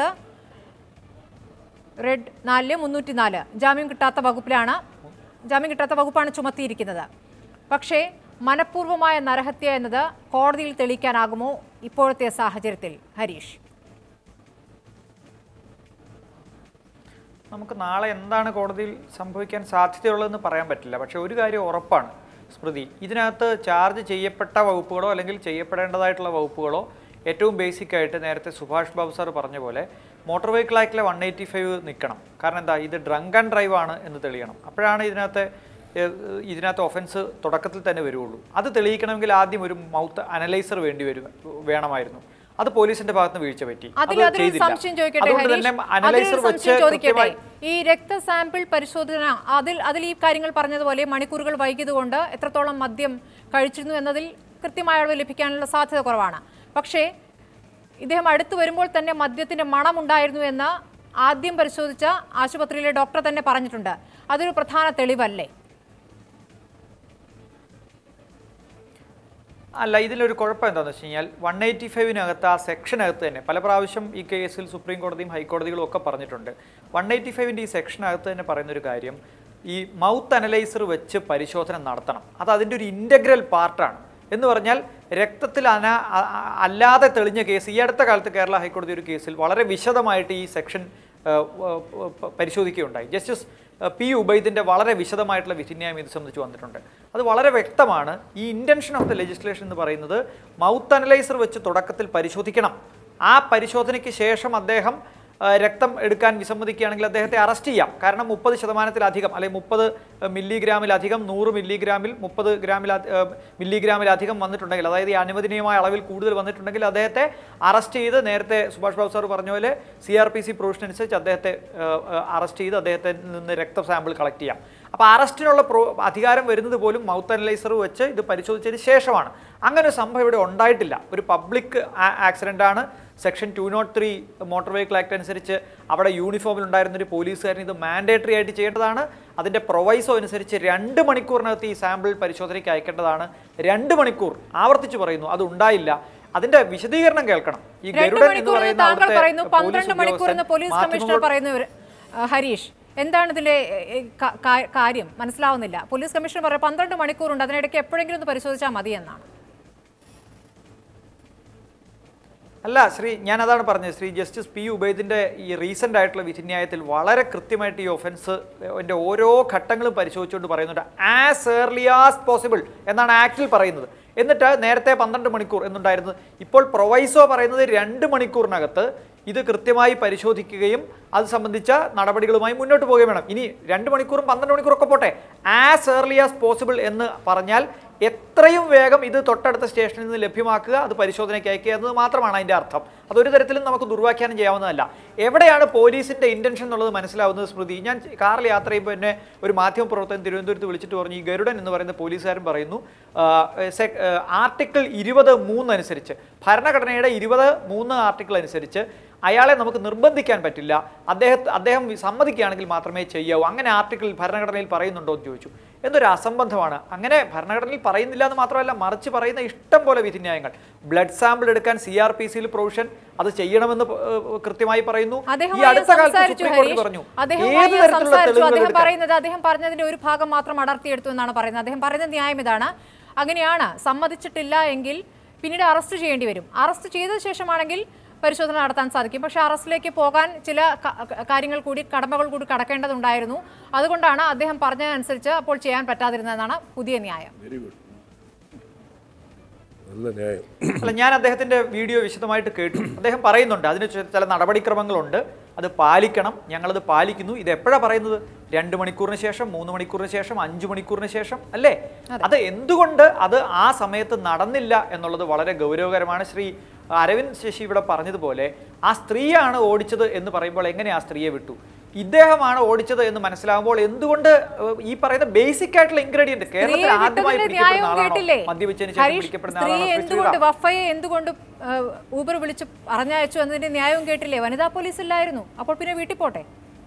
റെഡ് നാലില് മുന്നൂറ്റി നാല് ജാമ്യം കിട്ടാത്ത വകുപ്പിലാണ് ജാമ്യം കിട്ടാത്ത വകുപ്പാണ് ചുമത്തിയിരിക്കുന്നത് പക്ഷേ മനഃപൂർവമായ നരഹത്യ എന്നത് കോടതിയിൽ തെളിയിക്കാനാകുമോ ഇപ്പോഴത്തെ സാഹചര്യത്തിൽ ഹരീഷ് നമുക്ക് നാളെ എന്താണ് കോടതിയിൽ സംഭവിക്കാൻ സാധ്യതയുള്ളതെന്ന് പറയാൻ പറ്റില്ല പക്ഷേ ഒരു കാര്യം ഉറപ്പാണ് സ്മൃതി ഇതിനകത്ത് ചാർജ് ചെയ്യപ്പെട്ട വകുപ്പുകളോ അല്ലെങ്കിൽ ചെയ്യപ്പെടേണ്ടതായിട്ടുള്ള വകുപ്പുകളോ ഏറ്റവും ബേസിക് ആയിട്ട് നേരത്തെ സുഭാഷ് ബാബു സാർ പറഞ്ഞ പോലെ മോട്ടോർ വെഹിക്കിൾ ആക്ടിലെ വൺ എയ്റ്റി ഫൈവ് നിൽക്കണം കാരണം എന്താ ഇത് ഡ്രങ്ക് ആൻഡ് ഡ്രൈവ് ആണ് എന്ന് തെളിയണം അപ്പോഴാണ് ഇതിനകത്ത് ഏഹ്, ഇതിനകത്ത് ഒഫൻസ് തുടക്കത്തിൽ തന്നെ വരുള്ളൂ അത് തെളിയിക്കണമെങ്കിൽ ആദ്യം ഒരു മൗത്ത് അനലൈസർ വേണ്ടി വരും വേണമായിരുന്നു അത് പോലീസിന്റെ ഭാഗത്ത് വീഴ്ച പറ്റി അത് അതിൽ അതിലൊരു ചെയ്തില്ല. സംശയം ചോദിക്കട്ടെ അതുകൊണ്ട് ഹരീഷ് തന്നെ അനലൈസർ അതിലൊരു വെച്ച് സംശയം ചോദിക്കട്ടെ കൃത്യമായി ഈ രക്തസാമ്പിൾ പരിശോധന അതിൽ അതിൽ ഈ കാര്യങ്ങൾ പറഞ്ഞതുപോലെ മണിക്കൂറുകൾ വൈകിയതുകൊണ്ട് എത്രത്തോളം മദ്യം കഴിച്ചിരുന്നു എന്നതിൽ കൃത്യമായ അളവ് ലഭിക്കാനുള്ള സാധ്യത കുറവാണ് പക്ഷേ ഇദ്ദേഹം അടുത്ത് വരുമ്പോൾ തന്നെ മദ്യത്തിന്റെ മണമുണ്ടായിരുന്നു എന്ന് ആദ്യം പരിശോധിച്ച ആശുപത്രിയിലെ ഡോക്ടർ തന്നെ പറഞ്ഞിട്ടുണ്ട് അതൊരു പ്രധാന തെളിവല്ലേ അല്ല ഇതിലൊരു കുഴപ്പം എന്താണെന്ന് വെച്ച് കഴിഞ്ഞാൽ വൺ എയ്റ്റി ഫൈവിനകത്ത് ആ സെക്ഷനകത്ത് തന്നെ പല പ്രാവശ്യം ഈ കേസിൽ സുപ്രീം കോടതിയും ഹൈക്കോടതികളും ഒക്കെ പറഞ്ഞിട്ടുണ്ട് വൺ എയ്റ്റി ഫൈവിൻ്റെ ഈ സെക്ഷനകത്ത് തന്നെ പറയുന്നൊരു കാര്യം ഈ മൗത്ത് അനലൈസർ വെച്ച് പരിശോധന നടത്തണം അത് അതിൻ്റെ ഒരു ഇൻ്റഗ്രൽ പാർട്ടാണ് എന്ന് പറഞ്ഞാൽ രക്തത്തിൽ അന അ- അ- അല്ലാതെ തെളിഞ്ഞ കേസ് ഈ അടുത്ത കാലത്ത് കേരള ഹൈക്കോടതി ഒരു കേസിൽ വളരെ വിശദമായിട്ട് ഈ സെക്ഷൻ ഏഹ്, ഏഹ്, പ- പരിശോധിക്കുകയുണ്ടായി ജസ്റ്റിസ് ഏഹ്, പി ഉബൈദിൻ്റെ വളരെ വിശദമായിട്ടുള്ള വിധിന്യായം ഇത് സംബന്ധിച്ച് വന്നിട്ടുണ്ട് അത് വളരെ വ്യക്തമാണ് ഈ ഇൻറ്റൻഷൻ ഓഫ് ദ ലെജിസ്ലേഷൻ എന്ന് പറയുന്നത് മൗത്ത് അനലൈസർ വെച്ച് തുടക്കത്തിൽ പരിശോധിക്കണം ആ പരിശോധനയ്ക്ക് ശേഷം അദ്ദേഹം ആ, രക്തം എടുക്കാൻ വിസമ്മതിക്കുകയാണെങ്കിൽ അദ്ദേഹത്തെ അറസ്റ്റ് ചെയ്യാം കാരണം മുപ്പത് ശതമാനത്തിലധികം അല്ലെങ്കിൽ മുപ്പത് മില്ലിഗ്രാമിലധികം നൂറ് മില്ലിഗ്രാമിൽ മുപ്പത് ഗ്രാമിൽ മില്ലിഗ്രാമിലധികം വന്നിട്ടുണ്ടെങ്കിൽ അതായത് ഈ അനുവദനീയമായ അളവിൽ കൂടുതൽ വന്നിട്ടുണ്ടെങ്കിൽ അദ്ദേഹത്തെ അറസ്റ്റ് ചെയ്ത് നേരത്തെ സുഭാഷ് ബാബു സാർ പറഞ്ഞ പോലെ C R P C provision അനുസരിച്ച് അദ്ദേഹത്തെ അറസ്റ്റ് ചെയ്ത് അദ്ദേഹത്തെ നിന്ന് രക്ത സാമ്പിൾ കളക്ട് ചെയ്യാം അപ്പോൾ അറസ്റ്റിനുള്ള പ്രോ അധികാരം വരുന്നത് പോലും മൗത്ത് അനലൈസർ വെച്ച് ഇത് പരിശോധിച്ചതിന് ശേഷമാണ് അങ്ങനെ ഒരു സംഭവം ഇവിടെ ഉണ്ടായിട്ടില്ല ഒരു പബ്ലിക് ആക്സിഡൻ്റ് ആണ് section two nought three motor vehicle act അനുസരിച്ച് അവിടെ യൂണിഫോമിൽ ഉണ്ടായിരുന്ന ഒരു പോലീസുകാരൻ ഇത് മാൻഡേറ്ററി ആയിട്ട് ചെയ്യേണ്ടതാണ് അതിൻ്റെ പ്രൊവൈസോ അനുസരിച്ച് രണ്ട് മണിക്കൂറിനകത്ത് ഈ സാമ്പിൾ പരിശോധനയ്ക്ക് അയക്കേണ്ടതാണ് രണ്ട് മണിക്കൂർ ആവർത്തിച്ച് പറയുന്നു അത് ഉണ്ടായില്ല അതിന്റെ വിശദീകരണം കേൾക്കണം ഈ രണ്ട് ഗരുഡൻ എന്ന് മണിക്കൂർ പറയുന്ന താങ്കൾ അവിടുത്തെ പറയുന്നു പോലീസ് പന്ത്രണ്ട് മണിക്കൂർ എന്ന് ഉദ്യോഗസ്ഥൻ പോലീസ് കമ്മീഷണർ മാധ്യമങ്ങളോട് പറയുന്നു ആ, ഹരീഷ് എന്താണ് ഇതിലെ എ, എ, കാ- കാ- കാര്യം മനസ്സിലാവുന്നില്ല പോലീസ് കമ്മീഷണർ പറയാം പന്ത്രണ്ട് മണിക്കൂറുണ്ട് അതിനിടയ്ക്ക് എപ്പോഴെങ്കിലും ഒന്ന് പരിശോധിച്ചാൽ മതി എന്നാണ് അല്ല ശ്രീ ഞാൻ അതാണ് പറഞ്ഞത് ശ്രീ ജസ്റ്റിസ് പി ഉബൈദിന്റെ ഈ റീസെന്റ് ആയിട്ടുള്ള വിധിന്യായത്തിൽ വളരെ കൃത്യമായിട്ട് ഈ ഒഫൻസ് എൻ്റെ ഓരോ ഘട്ടങ്ങളും പരിശോധിച്ചുകൊണ്ട് പറയുന്നുണ്ട് ആസ് ഏർലി ആസ് പോസിബിൾ എന്നാണ് ആക്ടിൽ പറയുന്നത് എന്നിട്ട് നേരത്തെ പന്ത്രണ്ട് മണിക്കൂർ എന്നുണ്ടായിരുന്നത് ഇപ്പോൾ പ്രൊവൈസോ പറയുന്നത് രണ്ട് മണിക്കൂറിനകത്ത് ഇത് കൃത്യമായി പരിശോധിക്കുകയും അത് സംബന്ധിച്ച നടപടികളുമായി മുന്നോട്ട് പോവുകയും വേണം ഇനി രണ്ട് മണിക്കൂറും പന്ത്രണ്ട് മണിക്കൂറൊക്കെ പോട്ടെ ആസ് ഏർലി ആസ് പോസിബിൾ എന്ന് പറഞ്ഞാൽ എത്രയും വേഗം ഇത് തൊട്ടടുത്ത സ്റ്റേഷനിൽ നിന്ന് ലഭ്യമാക്കുക അത് പരിശോധനയ്ക്ക് അയക്കുക എന്നത് മാത്രമാണ് അതിൻ്റെ അർത്ഥം അതൊരു തരത്തിലും നമുക്ക് ദുർവ്യാഖ്യാനം ചെയ്യാവുന്നതല്ല എവിടെയാണ് പോലീസിന്റെ ഇന്റൻഷൻ എന്നുള്ളത് മനസ്സിലാവുന്നത് സ്മൃതി ഞാൻ കാറിൽ യാത്ര ചെയ്യുമ്പോൾ എന്നെ ഒരു മാധ്യമ പ്രവർത്തകൻ തിരുവനന്തപുരത്ത് വിളിച്ചിട്ട് പറഞ്ഞു ഈ ഗരുഡൻ എന്ന് പറയുന്ന പോലീസുകാരൻ പറയുന്നു ആ, സെ- ആ, ആർട്ടിക്കിൾ ഇരുപത് മൂന്ന് അനുസരിച്ച് ഭരണഘടനയുടെ ഇരുപത് മൂന്ന് ആർട്ടിക്കിൾ അനുസരിച്ച് അയാളെ നമുക്ക് നിർബന്ധിക്കാൻ പറ്റില്ല അദ്ദേഹത്തെ അദ്ദേഹം സമ്മതിക്കുകയാണെങ്കിൽ മാത്രമേ ചെയ്യാവൂ അങ്ങനെ ആർട്ടിക്കിൾ ഭരണഘടനയിൽ പറയുന്നുണ്ടോ എന്ന് ചോദിച്ചു എന്തൊരു അസംബന്ധമാണ് അങ്ങനെ ഭരണഘടനയിൽ പറയുന്നില്ല എന്ന് മാത്രമല്ല മറിച്ച് പറയുന്ന ഇഷ്ടം പോലെ വിധിന്യായങ്ങൾ ബ്ലഡ് സാമ്പിൾ എടുക്കാൻ സി ആർ പി സിയിൽ പ്രൊവിഷൻ അത് ചെയ്യണമെന്ന് പ- ഏഹ് കൃത്യമായി പറയുന്നു ഈ അദ്ദേഹവുമായി അടുത്ത കാലത്ത് സംസാരിച്ചു സുപ്രീം കോടതി ഹരീഷ് പറഞ്ഞു അദ്ദേഹവുമായി ഏത് തരത്തിലുള്ള സംസാരിച്ചു തെളിവുകൾ അദ്ദേഹം എടുക്കാൻ പറയുന്നത് അദ്ദേഹം പറഞ്ഞതിന്റെ ഒരു ഭാഗം മാത്രം അടർത്തിയെടുത്തു എന്നാണ് പറയുന്നത് അദ്ദേഹം പറയുന്ന ന്യായം ഇതാണ് അങ്ങനെയാണ് സമ്മതിച്ചിട്ടില്ല എങ്കിൽ പിന്നീട് അറസ്റ്റ് ചെയ്യേണ്ടി വരും അറസ്റ്റ് ചെയ്ത ശേഷമാണെങ്കിൽ പരിശോധന നടത്താൻ സാധിക്കും പക്ഷേ അറസ്റ്റിലേക്ക് പോകാൻ ചില ക- ക- കാര്യങ്ങൾ കൂടി കടമകൾ കൂടി കടക്കേണ്ടതുണ്ടായിരുന്നു അതുകൊണ്ടാണ് അദ്ദേഹം പറഞ്ഞതനുസരിച്ച് അപ്പോൾ ചെയ്യാൻ പറ്റാതിരുന്നതെന്നാണ് പുതിയ ന്യായം വെരി ഗുഡ് നല്ല ന്യായം അല്ല ഞാൻ അദ്ദേഹത്തിന്റെ വീഡിയോ വിശദമായിട്ട് കേട്ടു അദ്ദേഹം പറയുന്നുണ്ട് അതിന് ചെ- ചില നടപടിക്രമങ്ങളുണ്ട് അത് പാലിക്കണം ഞങ്ങളത് പാലിക്കുന്നു ഇത് എപ്പോഴാണ് പറയുന്നത് രണ്ട് മണിക്കൂറിന് ശേഷം മൂന്ന് മണിക്കൂറിന് ശേഷം അഞ്ച് മണിക്കൂറിന് ശേഷം അല്ലേ അത് എന്തുകൊണ്ട് അത് ആ സമയത്ത് നടന്നില്ല എന്നുള്ളത് വളരെ ഗൗരവകരമാണ് ശ്രീ അരവിന്ദ് ശശി ഇവിടെ പറഞ്ഞതുപോലെ ആ സ്ത്രീയാണ് ഓടിച്ചത് എന്ന് പറയുമ്പോൾ എങ്ങനെ ആ സ്ത്രീയെ വിട്ടു ഇദ്ദേഹമാണ് ഓടിച്ചത് എന്ന് മനസ്സിലാകുമ്പോൾ എന്തുകൊണ്ട് ഏഹ്, ഈ പറയുന്ന ബേസിക് ആയിട്ടുള്ള ഇൻഗ്രീഡിയന്റ് കേരളത്തിൽ സ്ത്രീയെ ആദ്യമായി വിട്ടതിന്റെ പിടിക്കപ്പെടുന്ന ന്യായവും ആളാണോ കേട്ടില്ലേ മദ്യപിച്ചതിന് ശേഷം ഹരീഷ് പിടിക്കപ്പെടുന്ന സ്ത്രീ ആളാണോ ശ്രീ എന്തുകൊണ്ട് ശ്രീറാം? വഫയെ എന്തുകൊണ്ട് ഏഹ്, ഊബർ വിളിച്ച് പറഞ്ഞയച്ചു എന്നതിന്റെ ന്യായവും കേട്ടില്ലേ വനിതാ പോലീസ് ഇല്ലായിരുന്നു അപ്പോൾ പിന്നെ വീട്ടിൽ പോട്ടെ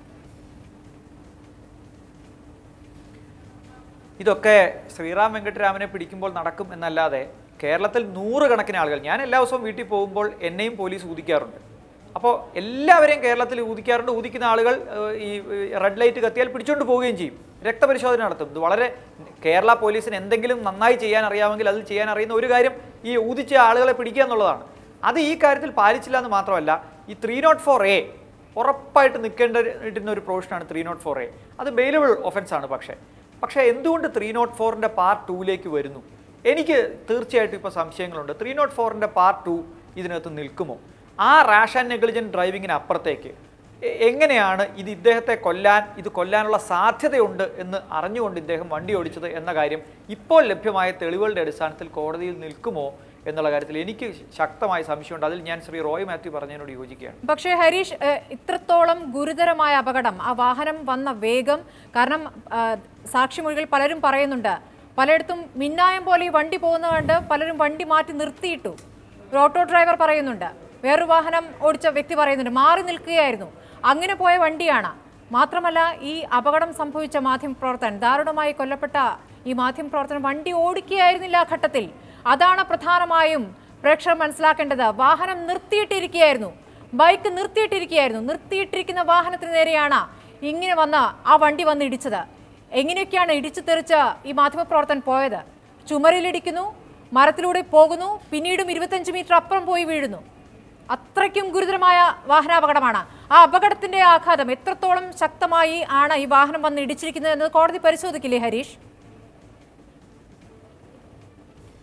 ഇതൊക്കെ ശ്രീറാം വെങ്കട്ടരാമനെ പിടിക്കുമ്പോൾ നടക്കും എന്നല്ലാതെ കേരളത്തിൽ നൂറുകണക്കിന് ആളുകൾ ഞാൻ എല്ലാ ദിവസവും വീട്ടിൽ പോകുമ്പോൾ എന്നെയും പോലീസ് ഊതിക്കാറുണ്ട് അപ്പോൾ എല്ലാവരെയും കേരളത്തിൽ ഊതിക്കാറുണ്ട് ഊതിക്കുന്ന ആളുകൾ ഏഹ്, ഈ റെഡ് ലൈറ്റ് കത്തിയാൽ പിടിച്ചുകൊണ്ട് പോവുകയും ചെയ്യും രക്തപരിശോധന നടത്തും ഇത് വളരെ കേരള പോലീസിന് എന്തെങ്കിലും നന്നായി ചെയ്യാൻ അറിയാമെങ്കിൽ അത് ചെയ്യാൻ അറിയുന്ന ഒരു കാര്യം ഈ ഊതിച്ച ആളുകളെ പിടിക്കുക എന്നുള്ളതാണ് അത് ഈ കാര്യത്തിൽ പാലിച്ചില്ല എന്ന് മാത്രമല്ല ഈ ത്രീ നോട്ട് ഫോർ എ ഉറപ്പായിട്ട് നിൽക്കേണ്ടിരുന്ന ഒരു പ്രൊവിഷനാണ് ത്രീ നോട്ട് ഫോർ എ അത് ബെയിലബിൾ ഒഫൻസ് ആണ് പക്ഷേ പക്ഷേ എന്തുകൊണ്ട് ത്രീ നോട്ട് ഫോറിൻ്റെ പാർട്ട് ടൂയിലേക്ക് വരുന്നു എനിക്ക് തീർച്ചയായിട്ടും ഇപ്പോൾ സംശയങ്ങളുണ്ട് ത്രീ നോട്ട് ഫോറിൻ്റെ പാർട്ട് ടു ഇതിനകത്ത് നിൽക്കുമോ ആ റാഷ് ആൻഡ് നെഗ്ലിജൻറ്റ് ഡ്രൈവിങ്ങിന് അപ്പുറത്തേക്ക് എ- എങ്ങനെയാണ് ഇത് ഇദ്ദേഹത്തെ കൊല്ലാൻ ഇത് കൊല്ലാനുള്ള സാധ്യതയുണ്ട് എന്ന് അറിഞ്ഞുകൊണ്ട് ഇദ്ദേഹം വണ്ടി ഓടിച്ചത് എന്ന കാര്യം ഇപ്പോൾ ലഭ്യമായ തെളിവുകളുടെ അടിസ്ഥാനത്തിൽ കോടതിയിൽ നിൽക്കുമോ എന്നുള്ള കാര്യത്തിൽ എനിക്ക് ശക്തമായ സംശയമുണ്ട് അതിൽ ഞാൻ ശ്രീ റോയ് മാത്യു പറഞ്ഞതിനോട് യോജിക്കുകയാണ് പക്ഷേ ഹരീഷ് ഏഹ്, ഇത്രത്തോളം ഗുരുതരമായ അപകടം ആ വാഹനം വന്ന വേഗം കാരണം ആ, സാക്ഷിമൊഴികൾ പലരും പറയുന്നുണ്ട് പലയിടത്തും മിന്നായം പോലെ ഈ വണ്ടി പോകുന്നത് കണ്ട് പലരും വണ്ടി മാറ്റി നിർത്തിയിട്ടു ഒരു ഓട്ടോ ഡ്രൈവർ പറയുന്നുണ്ട് വേറൊരു വാഹനം ഓടിച്ച വ്യക്തി പറയുന്നുണ്ട് മാറി നിൽക്കുകയായിരുന്നു അങ്ങനെ പോയ വണ്ടിയാണ് മാത്രമല്ല ഈ അപകടം സംഭവിച്ച മാധ്യമപ്രവർത്തകൻ ദാരുണമായി കൊല്ലപ്പെട്ട ഈ മാധ്യമപ്രവർത്തകൻ വണ്ടി ഓടിക്കുകയായിരുന്നില്ല ആ ഘട്ടത്തിൽ അതാണ് പ്രധാനമായും പ്രേക്ഷകർ മനസ്സിലാക്കേണ്ടത് വാഹനം നിർത്തിയിട്ടിരിക്കുകയായിരുന്നു ബൈക്ക് നിർത്തിയിട്ടിരിക്കുകയായിരുന്നു നിർത്തിയിട്ടിരിക്കുന്ന വാഹനത്തിന് നേരെയാണ് ഇങ്ങനെ വന്ന് ആ വണ്ടി വന്ന് ഇടിച്ചത് എങ്ങനെയൊക്കെയാണ് ഇടിച്ചു തെറിച്ച് ഈ മാധ്യമപ്രവർത്തകൻ പോയത് ചുമരിലിടിക്കുന്നു മരത്തിലൂടെ പോകുന്നു പിന്നീടും ഇരുപത്തഞ്ച് മീറ്റർ അപ്പുറം പോയി വീഴുന്നു അത്രയ്ക്കും ഗുരുതരമായ വാഹനാപകടമാണ് ആ അപകടത്തിന്റെ ആഘാതം എത്രത്തോളം ശക്തമായി ആണ് ഈ വാഹനം വന്ന് ഇടിച്ചിരിക്കുന്നത് എന്നത് കോടതി പരിശോധിക്കില്ലേ ഹരീഷ്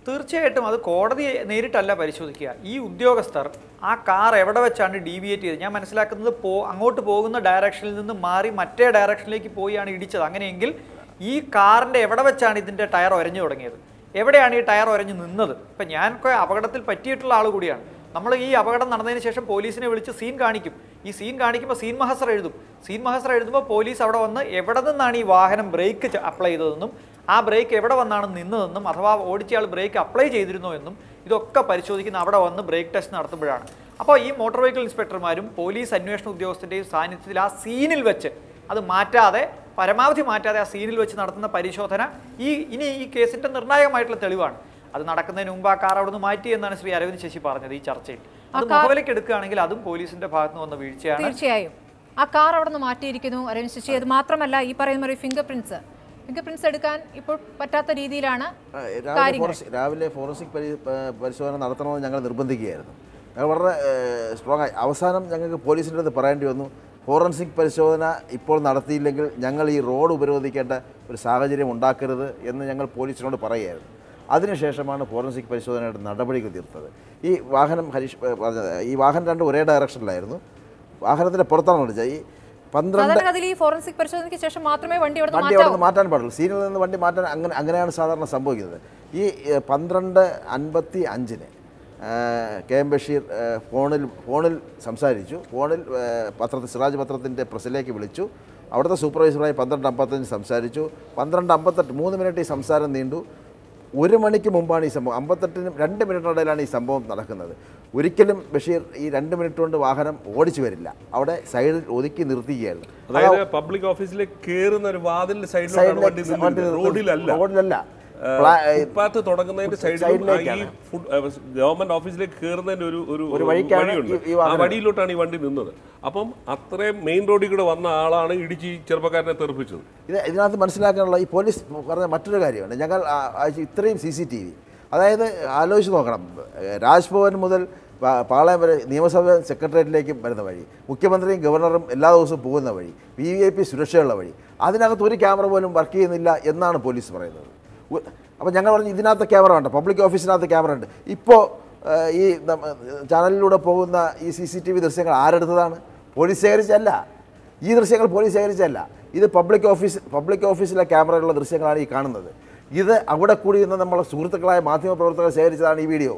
തീർച്ചയായിട്ടും അത് കോടതി നേരിട്ടല്ല പരിശോധിക്കുക ഈ ഉദ്യോഗസ്ഥർ ആ കാർ എവിടെ വെച്ചാണ് ഡീവിയേറ്റ് ചെയ്തത് ഞാൻ മനസ്സിലാക്കുന്നത് പോ അങ്ങോട്ട് പോകുന്ന ഡയറക്ഷനിൽ നിന്ന് മാറി മറ്റേ ഡയറക്ഷനിലേക്ക് പോയാണ് ഇടിച്ചത് അങ്ങനെയെങ്കിൽ ഈ കാറിൻ്റെ എവിടെ വെച്ചാണ് ഇതിൻ്റെ ടയർ ഒരഞ്ഞു തുടങ്ങിയത് എവിടെയാണ് ഈ ടയർ ഒരഞ്ഞു നിന്നത് ഇപ്പം ഞാനൊക്കെ അപകടത്തിൽ പറ്റിയിട്ടുള്ള ആൾ കൂടിയാണ് നമ്മൾ ഈ അപകടം നടന്നതിന് ശേഷം പോലീസിനെ വിളിച്ച് സീൻ കാണിക്കും ഈ സീൻ കാണിക്കുമ്പോൾ സീൻ മഹസർ എഴുതും സീൻ മഹസർ എഴുതുമ്പോൾ പോലീസ് അവിടെ വന്ന് എവിടെ നിന്നാണ് ഈ വാഹനം ബ്രേക്ക് അപ്ലൈ ചെയ്തതെന്നും ആ ബ്രേക്ക് എവിടെ വന്നാണ് നിന്നതെന്നും അഥവാ ഓടിച്ചയാൾ ബ്രേക്ക് അപ്ലൈ ചെയ്തിരുന്നോ എന്നും ഇതൊക്കെ പരിശോധിക്കുന്ന അവിടെ വന്ന് ബ്രേക്ക് ടെസ്റ്റ് നടത്തുമ്പോഴാണ് അപ്പോൾ ഈ മോട്ടോർ വെഹിക്കിൾ ഇൻസ്പെക്ടർമാരും പോലീസ് അന്വേഷണ ഉദ്യോഗസ്ഥൻ്റെയും സാന്നിധ്യത്തിൽ ആ സീനിൽ വെച്ച് അത് മാറ്റാതെ പരമാവധി മാറ്റാതെ ആ സീനിൽ വെച്ച് നടത്തുന്ന പരിശോധന ഈ ഇനി ഈ കേസിന്റെ നിർണായകമായിട്ടുള്ള തെളിവാണ് അത് നടക്കുന്നതിന് മുമ്പ് ആ കാർ അവിടുന്ന് മാറ്റി എന്നാണ് ശ്രീ അരവിന്ദ് ശശി പറഞ്ഞത് ഈ ചർച്ചയിൽ അത് മുഖവിലേക്ക് എടുക്കുകയാണെങ്കിൽ അതും പോലീസിന്റെ ഭാഗത്ത് നിന്ന് വന്ന വീഴ്ചയാണ് തീർച്ചയായും ആ കാർ അവിടെ നിന്ന് മാറ്റിയിരിക്കുന്നു അരവിന്ദ് ശശി അത് മാത്രമല്ല ഈ പറയുന്ന ഒരു ഫിംഗർ പ്രിന്റ്സ് ഫിംഗർ പ്രിന്റ്സ് എടുക്കാൻ ഇപ്പോൾ പറ്റാത്ത രീതിയിലാണ് ആ, രാവിലെ കാര്യങ്ങൾ ഫോറൻസിക് രാവിലെ ഫോറൻസിക് പരി പ- പരിശോധന നടത്തണമെന്ന് ഞങ്ങൾ നിർബന്ധിക്കുകയായിരുന്നു ഞങ്ങൾ വളരെ സ്ട്രോങ് ആയി അവസാനം ഞങ്ങൾക്ക് പോലീസിൻ്റെ അടുത്ത് പറയേണ്ടി വന്നു ഫോറൻസിക് പരിശോധന ഇപ്പോൾ നടത്തിയില്ലെങ്കിൽ ഞങ്ങൾ ഈ റോഡ് ഉപരോധിക്കേണ്ട ഒരു സാഹചര്യം ഉണ്ടാക്കരുത് എന്ന് ഞങ്ങൾ പോലീസിനോട് പറയുകയായിരുന്നു അതിനുശേഷമാണ് ഫോറൻസിക് പരിശോധനയുടെ നടപടികൾ തീർത്തത് ഈ വാഹനം ഹരീഷ് ഏ, പറഞ്ഞത് ഈ വാഹനം രണ്ട് ഒരേ ഡയറക്ഷനിലായിരുന്നു വാഹനത്തിൻ്റെ പുറത്താണ് വിളിച്ചത് ഈ പന്ത്രണ്ട് സാധാരണഗതിയിൽ ഈ ഫോറൻസിക് പരിശോധനയ്ക്ക് ശേഷം മാത്രമേ വണ്ടി അവിടെ വണ്ടി അവിടെ നിന്ന് മാറ്റാൻ പാടുള്ളൂ സീനിൽ നിന്ന് വണ്ടി മാറ്റാൻ അങ്ങനെ അങ്ങനെയാണ് സാധാരണ സംഭവിക്കുന്നത് ഈ ഏഹ്, പന്ത്രണ്ട് അൻപത്തി അഞ്ചിന് ഏഹ്, കെ എം ബഷീർ ഏഹ്, ഫോണിൽ ഫോണിൽ സംസാരിച്ചു ഫോണിൽ ഏഹ്, പത്രത്തിൽ സിറാജ് പത്രത്തിൻ്റെ പ്രസിലേക്ക് വിളിച്ചു അവിടുത്തെ സൂപ്പർവൈസറായി പന്ത്രണ്ട് അമ്പത്തഞ്ച് സംസാരിച്ചു പന്ത്രണ്ട് അമ്പത്തെട്ട് മൂന്ന് മിനിറ്റ് ഈ സംസാരം നീണ്ടു ഒരു മണിക്ക് മുമ്പാണ് ഈ സംഭവം അമ്പത്തെട്ടിനും രണ്ട് മിനിറ്റിനിടയിലാണ് ഈ സംഭവം നടക്കുന്നത് ഒരിക്കലും ബഷീർ ഈ രണ്ട് മിനിറ്റ് കൊണ്ട് വാഹനം ഓടിച്ചു വരില്ല അവിടെ സൈഡിൽ ഒതുക്കി നിർത്തിക്കുകയായിരുന്നു അതായത് പബ്ലിക് ഓഫീസിലേക്ക് കയറുന്ന ഒരു വാതിലിന്റെ സൈഡിലോട്ടാണ് വണ്ടി സൈഡിലേക്ക് വണ്ടി നിന്നത്. നിർത്തി- റോഡിലല്ല റോഡിലല്ല പ്ലാ- ഏ, ഫുട്പാത്ത് തുടങ്ങുന്നതിന്റെ സൈഡിലും ആ ഈ സൈഡിലേക്കാണ്. ഫുഡ് ഗവൺമെന്റ് ഓഫീസിലേക്ക് കയറുന്നതിന്റെ ഒരു ഒരു ഒരു വഴിക്കാണ് വഴിയുണ്ട് ഈ- ഈ ആ വാഹനം. വഴിയിലോട്ടാണ് ഈ വണ്ടി നിന്നത് അപ്പം അത്രയും മെയിൻ റോഡിൽ കൂടെ വന്ന ആളാണ് ഇടിച്ച് ഈ ചെറുപ്പക്കാരനെ തെറിപ്പിച്ചത് ഇത് ഇതിനകത്ത് മനസ്സിലാക്കാനുള്ള ഈ പോലീസ് പറഞ്ഞ മറ്റൊരു കാര്യമാണ് ഞങ്ങൾ ആ- ആ ഇത്രയും സി സി ടി വി അതായത് ആലോചിച്ച് നോക്കണം ഏഹ് രാജ്ഭവൻ മുതൽ പാ- പാളയം വരെ നിയമസഭ സെക്രട്ടേറിയറ്റിലേക്ക് വരുന്ന വഴി മുഖ്യമന്ത്രിയും ഗവർണറും എല്ലാ ദിവസവും പോകുന്ന വഴി വി വി ഐ പി സുരക്ഷയുള്ള വഴി അതിനകത്ത് ഒരു ക്യാമറ പോലും വർക്ക് ചെയ്യുന്നില്ല എന്നാണ് പോലീസ് പറയുന്നത് ഉ- അപ്പോൾ ഞങ്ങൾ പറഞ്ഞു ഇതിനകത്ത് ക്യാമറ ഉണ്ട് പബ്ലിക് ഓഫീസിനകത്ത് ക്യാമറ ഉണ്ട് ഇപ്പോൾ ഈ നമ്മ- ചാനലിലൂടെ പോകുന്ന ഈ സി സി ടി വി ദൃശ്യങ്ങൾ ആരെടുത്തതാണ് പോലീസ് ശേഖരിച്ചല്ല ഈ ദൃശ്യങ്ങൾ പോലീസ് ശേഖരിച്ചല്ല ഇത് പബ്ലിക് ഓഫീസ് പബ്ലിക് ഓഫീസിലെ ക്യാമറയിലുള്ള ദൃശ്യങ്ങളാണ് ഈ കാണുന്നത് ഇത് അവിടെ കൂടി നിന്ന് നമ്മളെ സുഹൃത്തുക്കളായ മാധ്യമപ്രവർത്തകർ ശേഖരിച്ചതാണ് ഈ വീഡിയോ